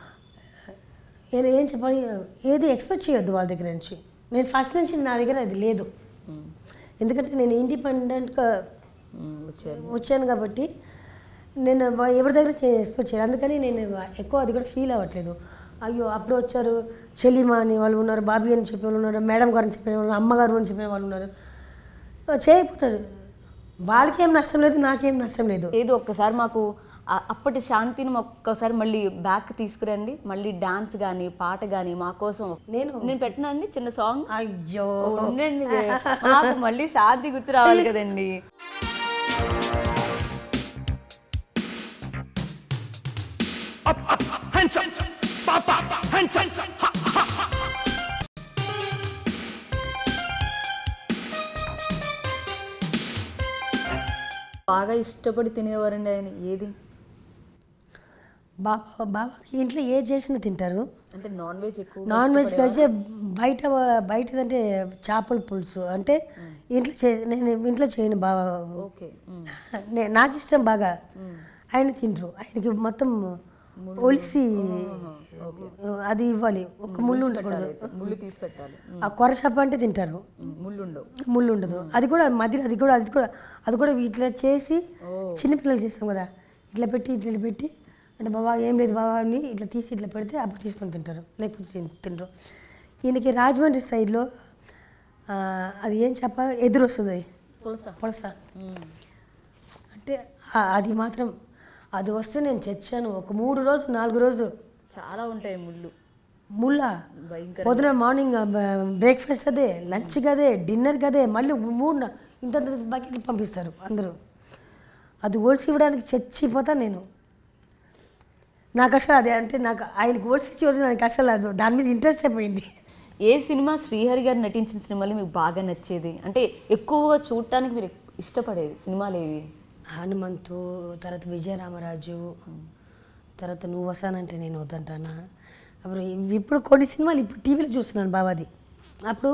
నేను ఏం చెప్పాలి ఏది ఎక్స్పెక్ట్ చేయొద్దు వాళ్ళ దగ్గర నుంచి నేను ఫస్ట్ నుంచి నా దగ్గర అది లేదు ఎందుకంటే నేను ఇండిపెండెంట్గా ఉమ్, వచ్చారు వచ్చాను కాబట్టి నేను వా- ఎవరి దగ్గర ఎక్స్పెక్ట్ చేయాలి అందుకని నేను ఎక్కువ అది కూడా ఫీల్ అవ్వట్లేదు అయ్యో అప్పుడు వచ్చారు చెల్లిమా అని వాళ్ళు ఉన్నారు బాబీ అని చెప్పే వాళ్ళు ఉన్నారు మేడం గారు అని చెప్పిన వాళ్ళు అమ్మగారు అని చెప్పిన వాళ్ళు ఉన్నారు చేయకపోతారు వాళ్ళకి ఏం నష్టం లేదు నాకేం నష్టం లేదు ఏదో ఒక్కసారి మాకు ఆ- అప్పటి శాంతిని ఒక్కసారి మళ్ళీ బ్యాక్ తీసుకురండి మళ్ళీ డాన్స్ కానీ పాట కానీ మా కోసం నేను నేను పెట్టినా అండి చిన్న సాంగ్ అయ్యో ఉండండి వే. మాకు మళ్ళీ శాంతి గుర్తు రావాలి కదండి Hands up! బాగా ఇష్టపడి తినేవారండి ఆయన ఏది బాబా బాబాకి ఇంట్లో ఏ చేసినా తింటారు అంటే నాన్ వెజ్ ఎక్కువ నాన్ వెజ్ అయితే బయట బయటదంటే చేపల పులుసు అంటే ఇంట్లో చే నేను ఇంట్లో చేయను బాగా ఓకే నే- నాకు ఇష్టం బాగా ఆయన తింటారు ఆయనకి మొత్తం ఒలిసి అది ఇవ్వాలి ఒక ముళ్ళు ఉండకూడదు ముళ్ళు తీసి పెట్టాలి ఆ కొర చేప అంటే తింటారు ముళ్ళు ఉండవు ముళ్ళు ఉండదు అది కూడా మధ్యలో అది కూడా అది కూడా అది కూడా ఇట్లా చేసి చిన్నపిల్లలు చేస్తాం కదా ఇట్లా పెట్టి ఇట్లా పెట్టి అంటే బాబా ఏం లేదు బాబా అని ఇట్లా తీసి ఇట్లా పెడితే అప్పుడు తీసుకొని తింటారు లేకపోతే తిన్- తినరు ఈయనకి రాజమండ్రి సైడ్లో ఆ, అది ఏం చెప్ప ఎదురు వస్తుంది పులస పులస అంటే ఆ- అది మాత్రం అది వస్తే నేను చచ్చాను ఒక మూడు రోజు నాలుగు రోజు చాలా ఉంటాయి ముళ్ళు ముళ్ళ భయంకర పొద్దున మార్నింగ్ బ్రేక్ఫాస్ట్ అదే లంచ్కి అదే డిన్నర్కి అదే మళ్ళీ మూడు నా- ఇంత బకెట్లు పంపిస్తారు అందరూ అది ఓడిసి ఇవ్వడానికి చచ్చిపోతాను నేను నాకు అసలు అదే అంటే నాకు ఆయనకి ఓడిసి ఇచ్చి నాకు అసలు అది దాని మీద ఇంట్రెస్ట్ అయిపోయింది ఏ సినిమా శ్రీహరి గారు నటించిన సినిమాలు మీకు బాగా నచ్చేది అంటే ఎక్కువగా చూడటానికి మీరు ఇష్టపడేది సినిమాలు ఏవి హనుమంతు తర్వాత విజయరామరాజు తర్వాత నువ్వు వస్తానంటే నేను వద్దంటానా అప్పుడు ఇప్పుడు కొన్ని సినిమాలు ఇప్పుడు టీవీలో చూస్తున్నాను బాబాది అప్పుడు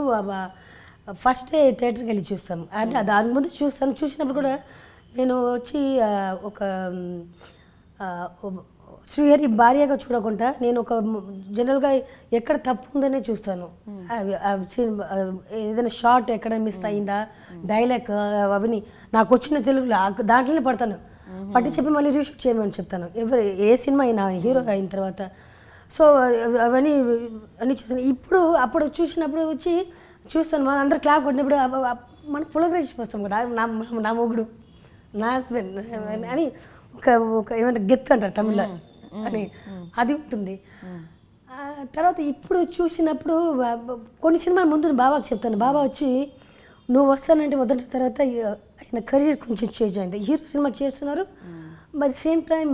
ఫస్ట్ డే థియేటర్కి వెళ్ళి చూస్తాం అంటే దాని ముందు చూస్తాను చూసినప్పుడు కూడా నేను వచ్చి ఆ, ఒక మ్, ఆ, ఓ- శ్రీహరి భార్యగా చూడకుండా నేను ఒక జనరల్గా ఎక్కడ తప్పు ఉందనే చూస్తాను అవి- ఆ సినిమా- ఆ ఏదైనా షార్ట్ ఎక్కడ మిస్ అయిందా డైలాగ్ అవన్నీ నాకు వచ్చిన తెలుగులో ఆ- దాంట్లోనే పడతాను పట్టి చెప్పి మళ్ళీ రీషూట్ చేయమని చెప్తాను ఎవరు ఏ సినిమా అయినా హీరో అయిన తర్వాత సో అవి- అవన్నీ అన్నీ చూస్తాను ఇప్పుడు అప్పుడు చూసినప్పుడు వచ్చి చూస్తాను మన అందరు క్లాప్ కొట్టినప్పుడు అబ్బ- అబ్బ- మనం పులకరించిపోస్తాం కదా నా నా మొగుడు నా హస్బెండ్ అని ఒక ఒక ఏమంటే గెత్ అంటారు తమిళ అని అది ఉంటుంది ఆ తర్వాత ఇప్పుడు చూసినప్పుడు బా- బా- కొన్ని సినిమాలు ముందు బాబాకి చెప్తాను బాబా వచ్చి నువ్వు వస్తానంటే వదిలిన తర్వాత ఈ- ఆయన కెరీర్ కొంచెం చేంజ్ అయింది హీరో సినిమా చేస్తున్నారు but the same time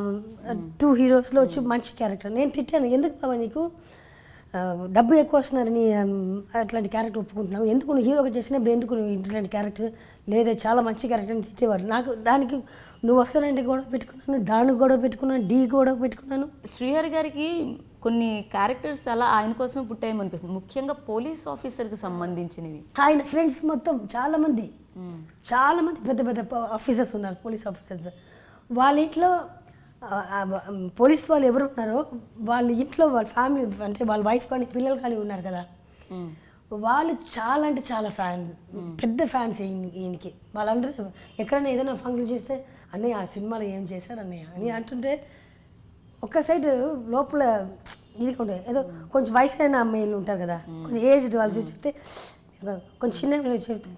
two హీరోస్లో వచ్చి మంచి క్యారెక్టర్ నేను తిట్టాను ఎందుకు బాబా నీకు ఆ, డబ్బు ఎక్కువ వస్తున్నారని ఆమ్, అట్లాంటి క్యారెక్టర్ ఒప్పుకుంటున్నావు ఎందుకు నువ్వు హీరోగా చేసినప్పుడు ఎందుకు నువ్వు ఇట్లాంటి క్యారెక్టర్ లేదా చాలా మంచి క్యారెక్టర్ అని తిట్టేవాడు నాకు దానికి నువ్వు వస్తానంటే గొడవ పెట్టుకున్నాను డాను గొడవ పెట్టుకున్నాను డీ గొడవ పెట్టుకున్నాను శ్రీహరి గారికి కొన్ని క్యారెక్టర్స్ అలా ఆయన కోసమే పుట్టాయమనిపిస్తుంది ముఖ్యంగా పోలీస్ ఆఫీసర్కి సంబంధించినవి ఆయన ఫ్రెండ్స్ మొత్తం చాలా మంది చాలా మంది పెద్ద పెద్ద ఆఫీసర్స్ ఉన్నారు పోలీస్ ఆఫీసర్స్ వాళ్ళ ఇంట్లో ఆ, ఆ, పోలీస్ వాళ్ళు ఎవరు ఉన్నారో వాళ్ళ ఇంట్లో వాళ్ళ ఫ్యామిలీ అంటే వాళ్ళ వైఫ్ కానీ పిల్లలు కానీ ఉన్నారు కదా వాళ్ళు చాలా అంటే చాలా ఫ్యాన్ పెద్ద ఫ్యాన్స్ ఈయన ఈయనకి వాళ్ళందరూ చెప్ప- ఎక్కడైనా ఏదైనా ఫంక్షన్ చేస్తే అన్నయ్య ఆ సినిమాలో ఏం చేశారు అన్నయ్య అని అంటుంటే ఒక్క సైడ్ లోపల ఇది ఉండే ఏదో కొంచెం వయసు అయిన అమ్మాయిలు ఉంటారు కదా కొంచెం ఏజ్డ్ వాళ్ళు చూసి చెప్తే కొంచెం చిన్న పిల్లలు చెప్తే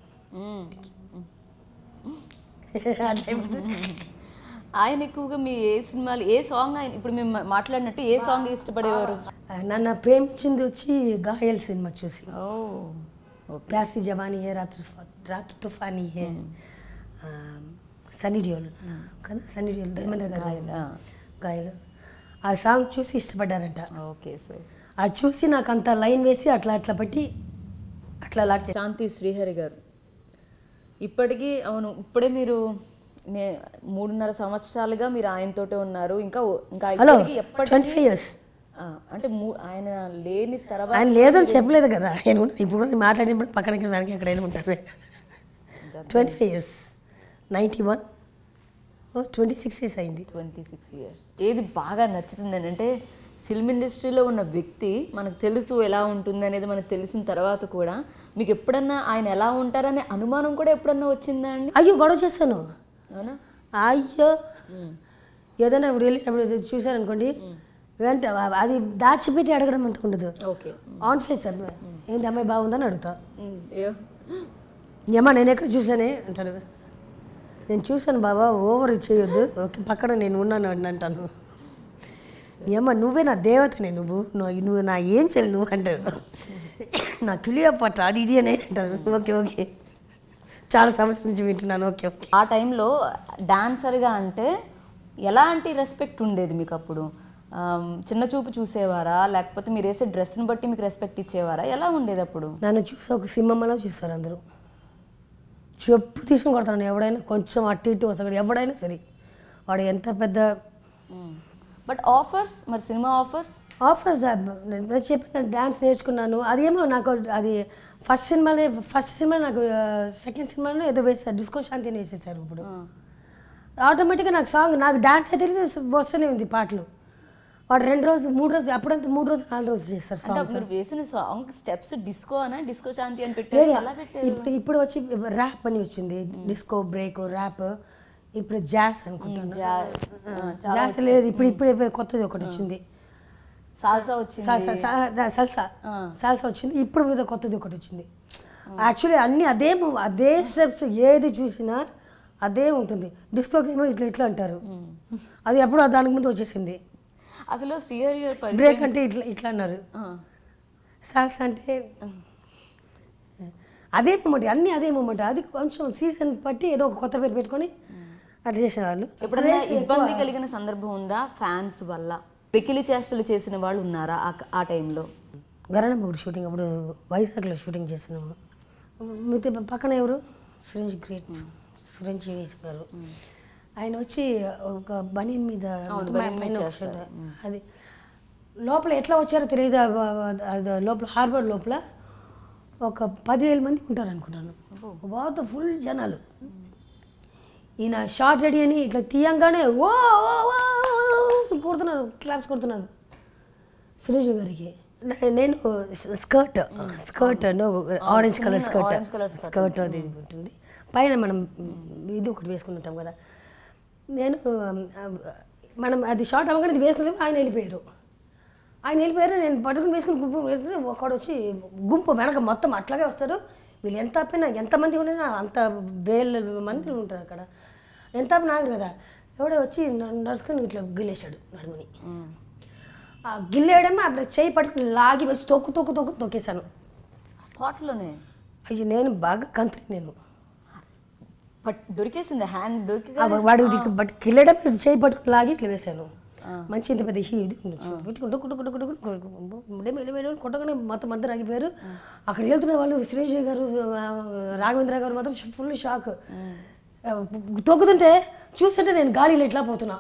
అట్లా అయిపోతుంది. ఆయన ఎక్కువగా మీ ఏ సినిమాలు ఏ సాంగ్ ఆయన ఇప్పుడు మేము మా- మాట్లాడినట్టు ఏ సాంగ్ ఇష్టపడేవారు నన్ను ప్రేమించింది వచ్చి గాయల్ సినిమా చూసి ఓ ప్యాసి జవానీ హే రాత్ రాత్ తుఫానీ హే ఆ, సన్నీ డియోల్ కదా సన్నీ డియోల్ ధర్మేంద్ర గారు ఆ. గాయలు ఆ సాంగ్ చూసి ఇష్టపడ్డారంట ఓకే సో అది చూసి నాకు అంత లైన్ వేసి అట్లా అట్లా పెట్టి అట్లా లాక్ చేసి శాంతి శ్రీహరి గారు ఇప్పటికీ అవును ఇప్పుడే మీరు నే మూడున్నర సంవత్సరాలుగా మీరు ఆయనతోటే ఉన్నారు ఇంకా ఓ- ఇంకా హలో ఇప్పటికీ ఎప్పటికీ ట్వంటీ ఫైవ్ ఇయర్స్ ఆ, అంటే మూ- ఆయన లేని తర్వాత ఆయన లేదని చెప్పలేదు కదా ఆయన కూడా- ఇప్పుడు నేను మాట్లాడినప్పుడు పక్కనకి వెనక ఎక్కడ ఉంటారు twenty five years ninety one oh twenty six years అయింది ట్వంటీ సిక్స్ ఇయర్స్ ఏది బాగా నచ్చుతుంది అని అంటే ఫిల్మ్ ఇండస్ట్రీలో ఉన్న వ్యక్తి మనకు తెలుసు ఎలా ఉంటుంది అనేది మనకు తెలిసిన తర్వాత కూడా మీకు ఎప్పుడన్నా ఆయన ఎలా ఉంటారనే అనుమానం కూడా ఎప్పుడన్నా వచ్చిందా అండి అయ్యో గొడవ చేస్తాను అవునా అయ్యో ఏదైనా ఇప్పుడు వెళ్ళినప్పుడు చూశాను అనుకోండి వెంట అది దాచిపెట్టి అడగడం అంత ఉండదు ఓకే ఆన్ ఫేస్ సార్ ఏంటి అమ్మాయి బాగుందని అడుగుతా అయ్యో ఏమా నేను ఎక్కడ చూసానే అంటారు నేను చూశాను బాబా ఓవర్ చేయొద్దు ఓకే పక్కన నేను ఉన్నాను అని అంటాను ఏమ్మా నువ్వే నా దేవతనే నువ్వు నువ్వు నువ్వు నా ఏం చెల్లి నువ్వు అంటారు నా తులియపట్ట అది ఇది అనే అంటారు ఓకే ఓకే చాలా సంవత్సరం నుంచి వింటున్నాను ఓకే ఓకే ఆ టైంలో డాన్సర్గా అంటే ఎలాంటి రెస్పెక్ట్ ఉండేది మీకు అప్పుడు ఆమ్, చిన్న చూపు చూసేవారా లేకపోతే మీరు వేసే డ్రెస్ని బట్టి మీకు రెస్పెక్ట్ ఇచ్చేవారా ఎలా ఉండేది అప్పుడు నన్ను చూసి ఒక సింహమ్మలా చూస్తారు అందరూ చెప్పు తీసుకుని కొడతాను ఎవడైనా కొంచెం అటు ఇటు వస్తాడు ఎవడైనా సరే వాడు ఎంత పెద్ద బట్ ఆఫర్స్ మరి సినిమా ఆఫర్స్ ఆఫర్స్ నేను చెప్పాను డ్యాన్స్ నేర్చుకున్నాను అదేమో నాకు అది ఫస్ట్ సినిమానే ఫస్ట్ సినిమా నాకు సెకండ్ సినిమాలో ఏదో వేస్తారు డిస్కో శాంతి అని వేసేసారు ఇప్పుడు ఆటోమేటిక్గా నాకు సాంగ్ నాకు డాన్స్ అయితే వస్తూనే ఉంది పాటలు వాడు రెండు రోజులు మూడు రోజులు అప్పుడంతా మూడు రోజులు నాలుగు రోజులు చేస్తారు అంటే సాంగ్ మీరు వేసిన సాంగ్ స్టెప్స్ డిస్కో అనా డిస్కో శాంతి అని పెట్టారు ఎలా పెట్టారు ఇప్పుడు ఇప్పుడు వచ్చి ర్యాప్ అని వచ్చింది డిస్కో బ్రేక్ ర్యాప్ ఇప్పుడు జాస్ అనుకుంటాను Jazz. ఆ, చాలా జాస్ లేదు ఇప్పుడు ఇప్పుడు ఇప్పుడు కొత్తది ఒకటి వచ్చింది సాల్సా వచ్చింది సల్సా సా- సల్సా ఆ. సల్సా వచ్చింది ఇప్పుడు మీద కొత్తది ఒకటి వచ్చింది యాక్చువల్లీ అన్ని అదే move, అదే స్టెప్స్ ఏది చూసినా అదే ఉంటుంది డిస్కోకి ఏమో ఇట్లా ఇట్లా అంటారు అది ఎప్పుడో దానికి ముందు వచ్చేసింది అసలు శ్రీహరి గారి పరిచయం బ్రేక్ అంటే ఇట్లా ఇట్లా అన్నారు ఆ, సాల్స్ అంటే అదే మూమెంట్ అన్ని అదే మూమెంట్ అది కొంచెం సీజన్ బట్టి ఏదో ఒక కొత్త పేరు పెట్టుకొని అట్లా చేసిన వాళ్ళు ఎప్పుడైనా Craze ఎక్కువ. ఇబ్బంది కలిగిన సందర్భం ఉందా ఫ్యాన్స్ వల్ల వెకిలి చేష్టలు చేసిన వాళ్ళు ఉన్నారా ఆ- ఆ టైంలో గరణమూడి షూటింగ్ అప్పుడు వైజాగ్లో షూటింగ్ చేస్తున్నాము మిగతా పక్కన ఎవరు సురేష్ గ్రేట్ సురేష్ జీవేష్ గారు ఆయన వచ్చి ఒక బనీన్ మీద అవును, పైన బనీన్ మీద ఒక చేస్తారు. షర్ట్. అది లోపల ఎట్లా వచ్చారో తెలియదు ఆ- ఆ- అది లోపల హార్బర్ లోపల ఒక పదివేల మంది ఉంటారు అనుకుంటాను బాగా ఫుల్ జనాలు ఈయన షార్ట్ రెడీ అని ఇట్లా తీయంగానే ఓ ఓ, ఓ, ఓ కొడుతున్నారు క్లాప్స్ కొడుతున్నారు సురేష్ గారికి నే- నేను skirt skirt orange colour skirt orange colour skirt. Skirt అది ఉంటుంది పైన మనం ఇది ఒకటి వేసుకుని ఉంటాం కదా నేను ఆ, మనం అది షార్ట్ అవ్వగానే ఇది వేసుకుని ఆయన వెళ్ళిపోయారు ఆయన వెళ్ళిపోయారు నేను పట్టుకుని వేసుకుని గుంపు వేసుకుని ఒకడు వచ్చి గుంపు వెనక మొత్తం అట్లాగే వస్తారు వీళ్ళు ఎంత ఆపినా ఎంతమంది ఉన్నా అంత వేల మంది ఉంటారు అక్కడ ఎంత ఆపినా ఆగరు కదా ఎవడో వచ్చి నన్ను నడుచుకుని ఇట్లా గిల్లేశాడు నడుముని ఆ గిల్లేయడమే అప్పుడు చేయి పట్టుకుని లాగి వేసి తొక్కు తొక్కు తొక్కు తొక్కేశాను స్పాట్లోనే అయ్యో నేను బాగా కంత్రి నేను బట్ దొరికేసింది హ్యాండ్ దొరికి ఆ వాడు ఇటు బట్ గిల్లడం ఇటు చేయి పట్టుకుని లాగి ఇట్లా వేశాను మంచి ఇంత పెద్ద హీ ఇది పెట్టుకుంటూ కుట్టు కుట్టు కుట్టు కుట్టు కొట్టగానే మొత్తం అందరు ఆగిపోయారు అక్కడ వెళ్తున్న వాళ్ళు శ్రీజీ గారు ఆ, రాఘవేంద్ర గారు మాత్రం ఫుల్ షాక్ ఆ, తొక్కుతుంటే చూస్తుంటే నేను గాలిలో ఇట్లా పోతున్నా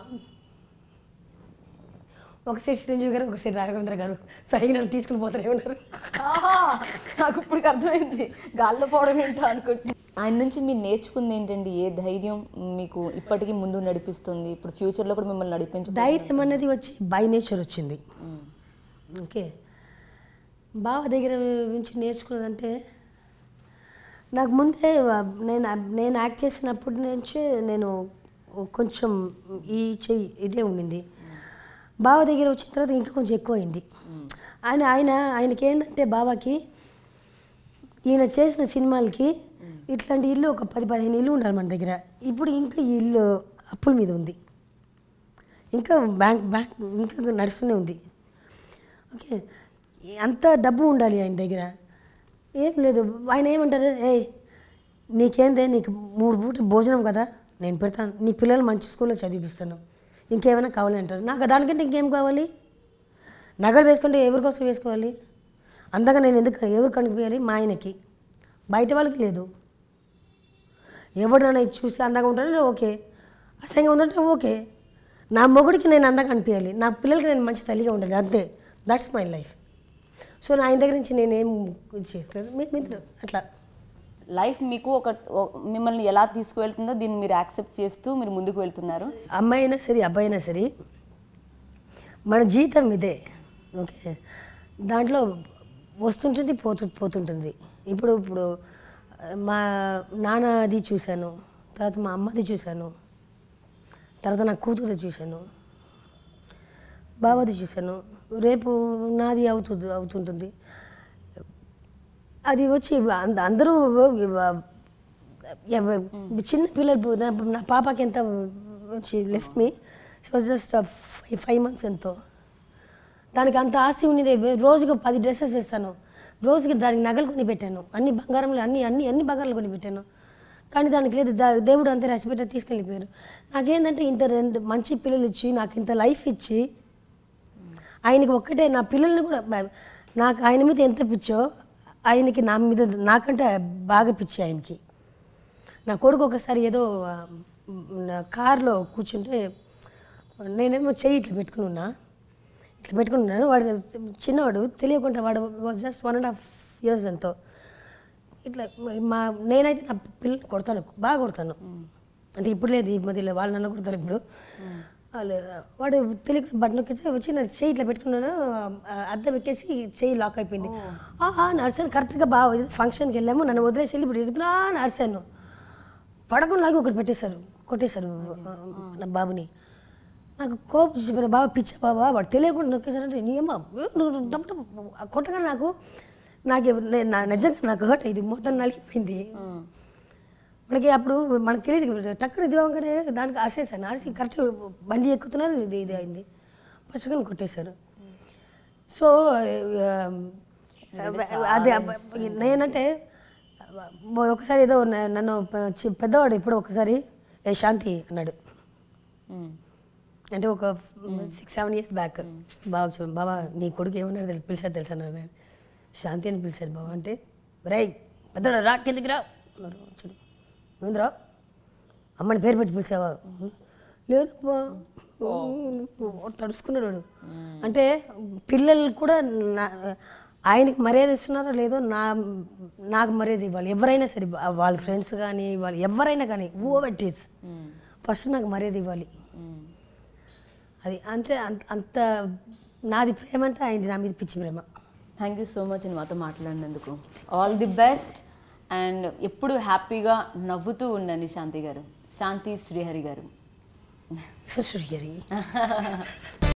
ఒక సైడ్ శ్రీజీవి గారు ఒక సైడ్ రాఘవేంద్ర గారు సరిగ్గా నన్ను తీసుకుని పోతారే ఉన్నారు ఆహా, నాకు ఇప్పుడు అర్థమైంది గాల్లో పోవడం ఏంటో అనుకుంటున్నా ఆయన నుంచి మీరు నేర్చుకుంది ఏంటండి ఏ ధైర్యం మీకు ఇప్పటికీ ముందు నడిపిస్తుంది ఇప్పుడు ఫ్యూచర్లో కూడా మిమ్మల్ని నడిపించు ధైర్యం అన్నది వచ్చి బై నేచర్ వచ్చింది ఓకే బావ దగ్గర నుంచి నేర్చుకున్నదంటే నాకు ముందే వ- నేను నేను యాక్ట్ చేసినప్పటి నుంచే నేను కొంచెం ఈ చెయ్యి ఇదే ఉండింది బావ దగ్గర వచ్చిన తర్వాత ఇంకా కొంచెం ఎక్కువ అయింది ఆయన ఆయన ఆయనకి ఏంటంటే బావకి ఈయన చేసిన సినిమాలకి ఇట్లాంటి ఇల్లు ఒక పది పదిహేను ఇల్లు ఉండాలి మన దగ్గర ఇప్పుడు ఇంకా ఈ ఇల్లు అప్పుల మీద ఉంది ఇంకా బ్యాంక్ బ్యాంక్ ఇంకా నడుస్తూనే ఉంది ఓకే అంత డబ్బు ఉండాలి ఆయన దగ్గర ఏం లేదు ఆయన ఏమంటారు ఏ నీకేందే నీకు మూడు పూట భోజనం కదా నేను పెడతాను నీ పిల్లలు మంచి స్కూల్లో చదివిపిస్తాను ఇంకేమైనా కావాలి అంటారు నాకు దానికంటే ఇంకేం కావాలి నగలు వేసుకుంటే ఎవరి కోసం వేసుకోవాలి అంతగా నేను ఎందుకు ఎవరు కనిపించాలి మా ఆయనకి బయట వాళ్ళకి లేదు ఎవడు నన్ను చూసి అందంగా ఉంటానే ఓకే అసహ్యంగా ఉందంటే ఓకే నా మొగుడికి నేను అందంగా అనిపించాలి నా పిల్లలకి నేను మంచి తల్లిగా ఉండాలి అంతే దట్స్ మై లైఫ్ సో నా ఆయన దగ్గర నుంచి నేనేం ఇది చేసుకోలేదు మీ మిత్రుడు అట్లా లైఫ్ మీకు ఒక ఓ- మిమ్మల్ని ఎలా తీసుకువెళ్తుందో దీన్ని మీరు యాక్సెప్ట్ చేస్తూ మీరు ముందుకు వెళ్తున్నారు అమ్మాయి అయినా సరే అబ్బాయి అయినా సరే మన జీవితం ఇదే ఓకే దాంట్లో వస్తుంటుంది పోతు పోతుంటుంది ఇప్పుడు ఇప్పుడు ఆ, మా నాన్నది చూశాను తర్వాత మా అమ్మది చూశాను తర్వాత నా కూతురుది చూశాను బావది చూశాను రేపు నాది అవుతుంది అవుతుంటుంది అది వచ్చి అంద- అందరూ ఎవ- చిన్న పిల్లలు నా- నా పాపకి ఎంత వచ్చి left me was just five months ఎంతో దానికి అంత ఆస్తి ఉన్నది రోజుకి పది డ్రెస్సెస్ వేస్తాను రోజుకి దానికి నగలు కొని పెట్టాను అన్ని బంగారంలో అన్ని అన్ని అన్ని బంగారాలు కొని పెట్టాను కానీ దానికి లేదు దా- దేవుడు అంతే రసిపెట్ట తీసుకెళ్ళిపోయారు నాకేంటంటే ఇంత రెండు మంచి పిల్లలు ఇచ్చి నాకు ఇంత లైఫ్ ఇచ్చి ఆయనకి ఒక్కటే నా పిల్లల్ని కూడా బ- నాకు ఆయన మీద ఎంత పిచ్చో ఆయనకి నా మీద నాకంటే బాగా పిచ్చి ఆయనకి నా కొడుకు ఒకసారి ఏదో ఆ, నా కార్లో కూర్చుంటే నేనేమో చెయ్యి ఇట్లా పెట్టుకుని ఉన్నా ఇట్లా పెట్టుకుని ఉన్నాను వాడు చిన్నవాడు తెలియకుండా వాడు just one and half years ఎంతో ఇట్లా మా నేనైతే నా పిల్లలు కొడతాను బాగా కొడతాను అంటే ఇప్పుడు లేదు ఈ మధ్యలో వాళ్ళు నన్ను కొడతారు ఇప్పుడు వాళ్ళు వాడు తెలియకుండా బట్టన్ నొక్కితే వచ్చి నా చెయ్యి ఇట్లా పెట్టుకున్నాను ఆ, అద్దం ఎక్కేసి చెయ్యి లాక్ అయిపోయింది ఆహా నర్సాను కరెక్ట్గా బాగా ఫంక్షన్కి వెళ్ళాము నన్ను వదిలేసి వెళ్ళి ఇప్పుడు ఎగుతున్నా నర్సాను పడకుండా లాగి ఒకటి పెట్టేశారు కొట్టేశారు ఆ, నా బాబుని నాకు కోపం వచ్చి చెప్పారు బాబా పిచ్చ బాబా వాడు తెలియకుండా నొక్కేశారంటే నీ అమ్మ కొట్టగా నాకు నాకు నే- నా నిజంగా నాకు హర్ట్ అయింది మొత్తం నలిగిపోయింది మనకి అప్పుడు మనకు తెలియదు టక్కున ఇది అవ్వగానే దానికి ఆశేసాను ఆశ కరెక్ట్ బండి ఎక్కుతున్నారు ఇది ఇది అయింది పచ్చగా కొట్టేశారు సో అది నేనంటే ఒకసారి ఏదో న- నన్ను ప- చి- పెద్దవాడు ఇప్పుడు ఒకసారి ఏ శాంతి అన్నాడు మ్మ్. అంటే ఒక సిక్స్ సెవెన్ ఇయర్స్ బ్యాక్ బాగా చెప్పాను బాబా నీ కొడుకు ఏమన్నాడు తెలుసు పిలిచారు తెలుసా నేను శాంతి అని పిలిచారు బాబా అంటే రై పెద్దడా రా కిందికి రా అన్నారు వచ్చాడు ఏంద్రా అమ్మని పేరు పెట్టి పిలిచావా లేదు బా తడుచుకున్నాడు వాడు. అంటే పిల్లలు కూడా నా ఆయనకి మర్యాద ఇస్తున్నారో లేదో నా నాకు మర్యాద ఇవ్వాలి ఎవరైనా సరే వాళ్ళ ఫ్రెండ్స్ కానీ వాళ్ళు ఎవరైనా కానీ ఓ ఇస్ మ్మ్. ఫస్ట్ నాకు మర్యాద ఇవ్వాలి మ్మ్. అది అంతే అంత అంత నాది ప్రేమ అంటే ఆయనది నా మీద పిచ్చి ప్రేమ థ్యాంక్ యూ సో మచ్ మాతో మాట్లాడినందుకు ఆల్ ది బెస్ట్ అండ్ ఎప్పుడు హ్యాపీగా నవ్వుతూ ఉండండి శాంతి గారు శాంతి శ్రీహరి గారు సుశ్రీ గారి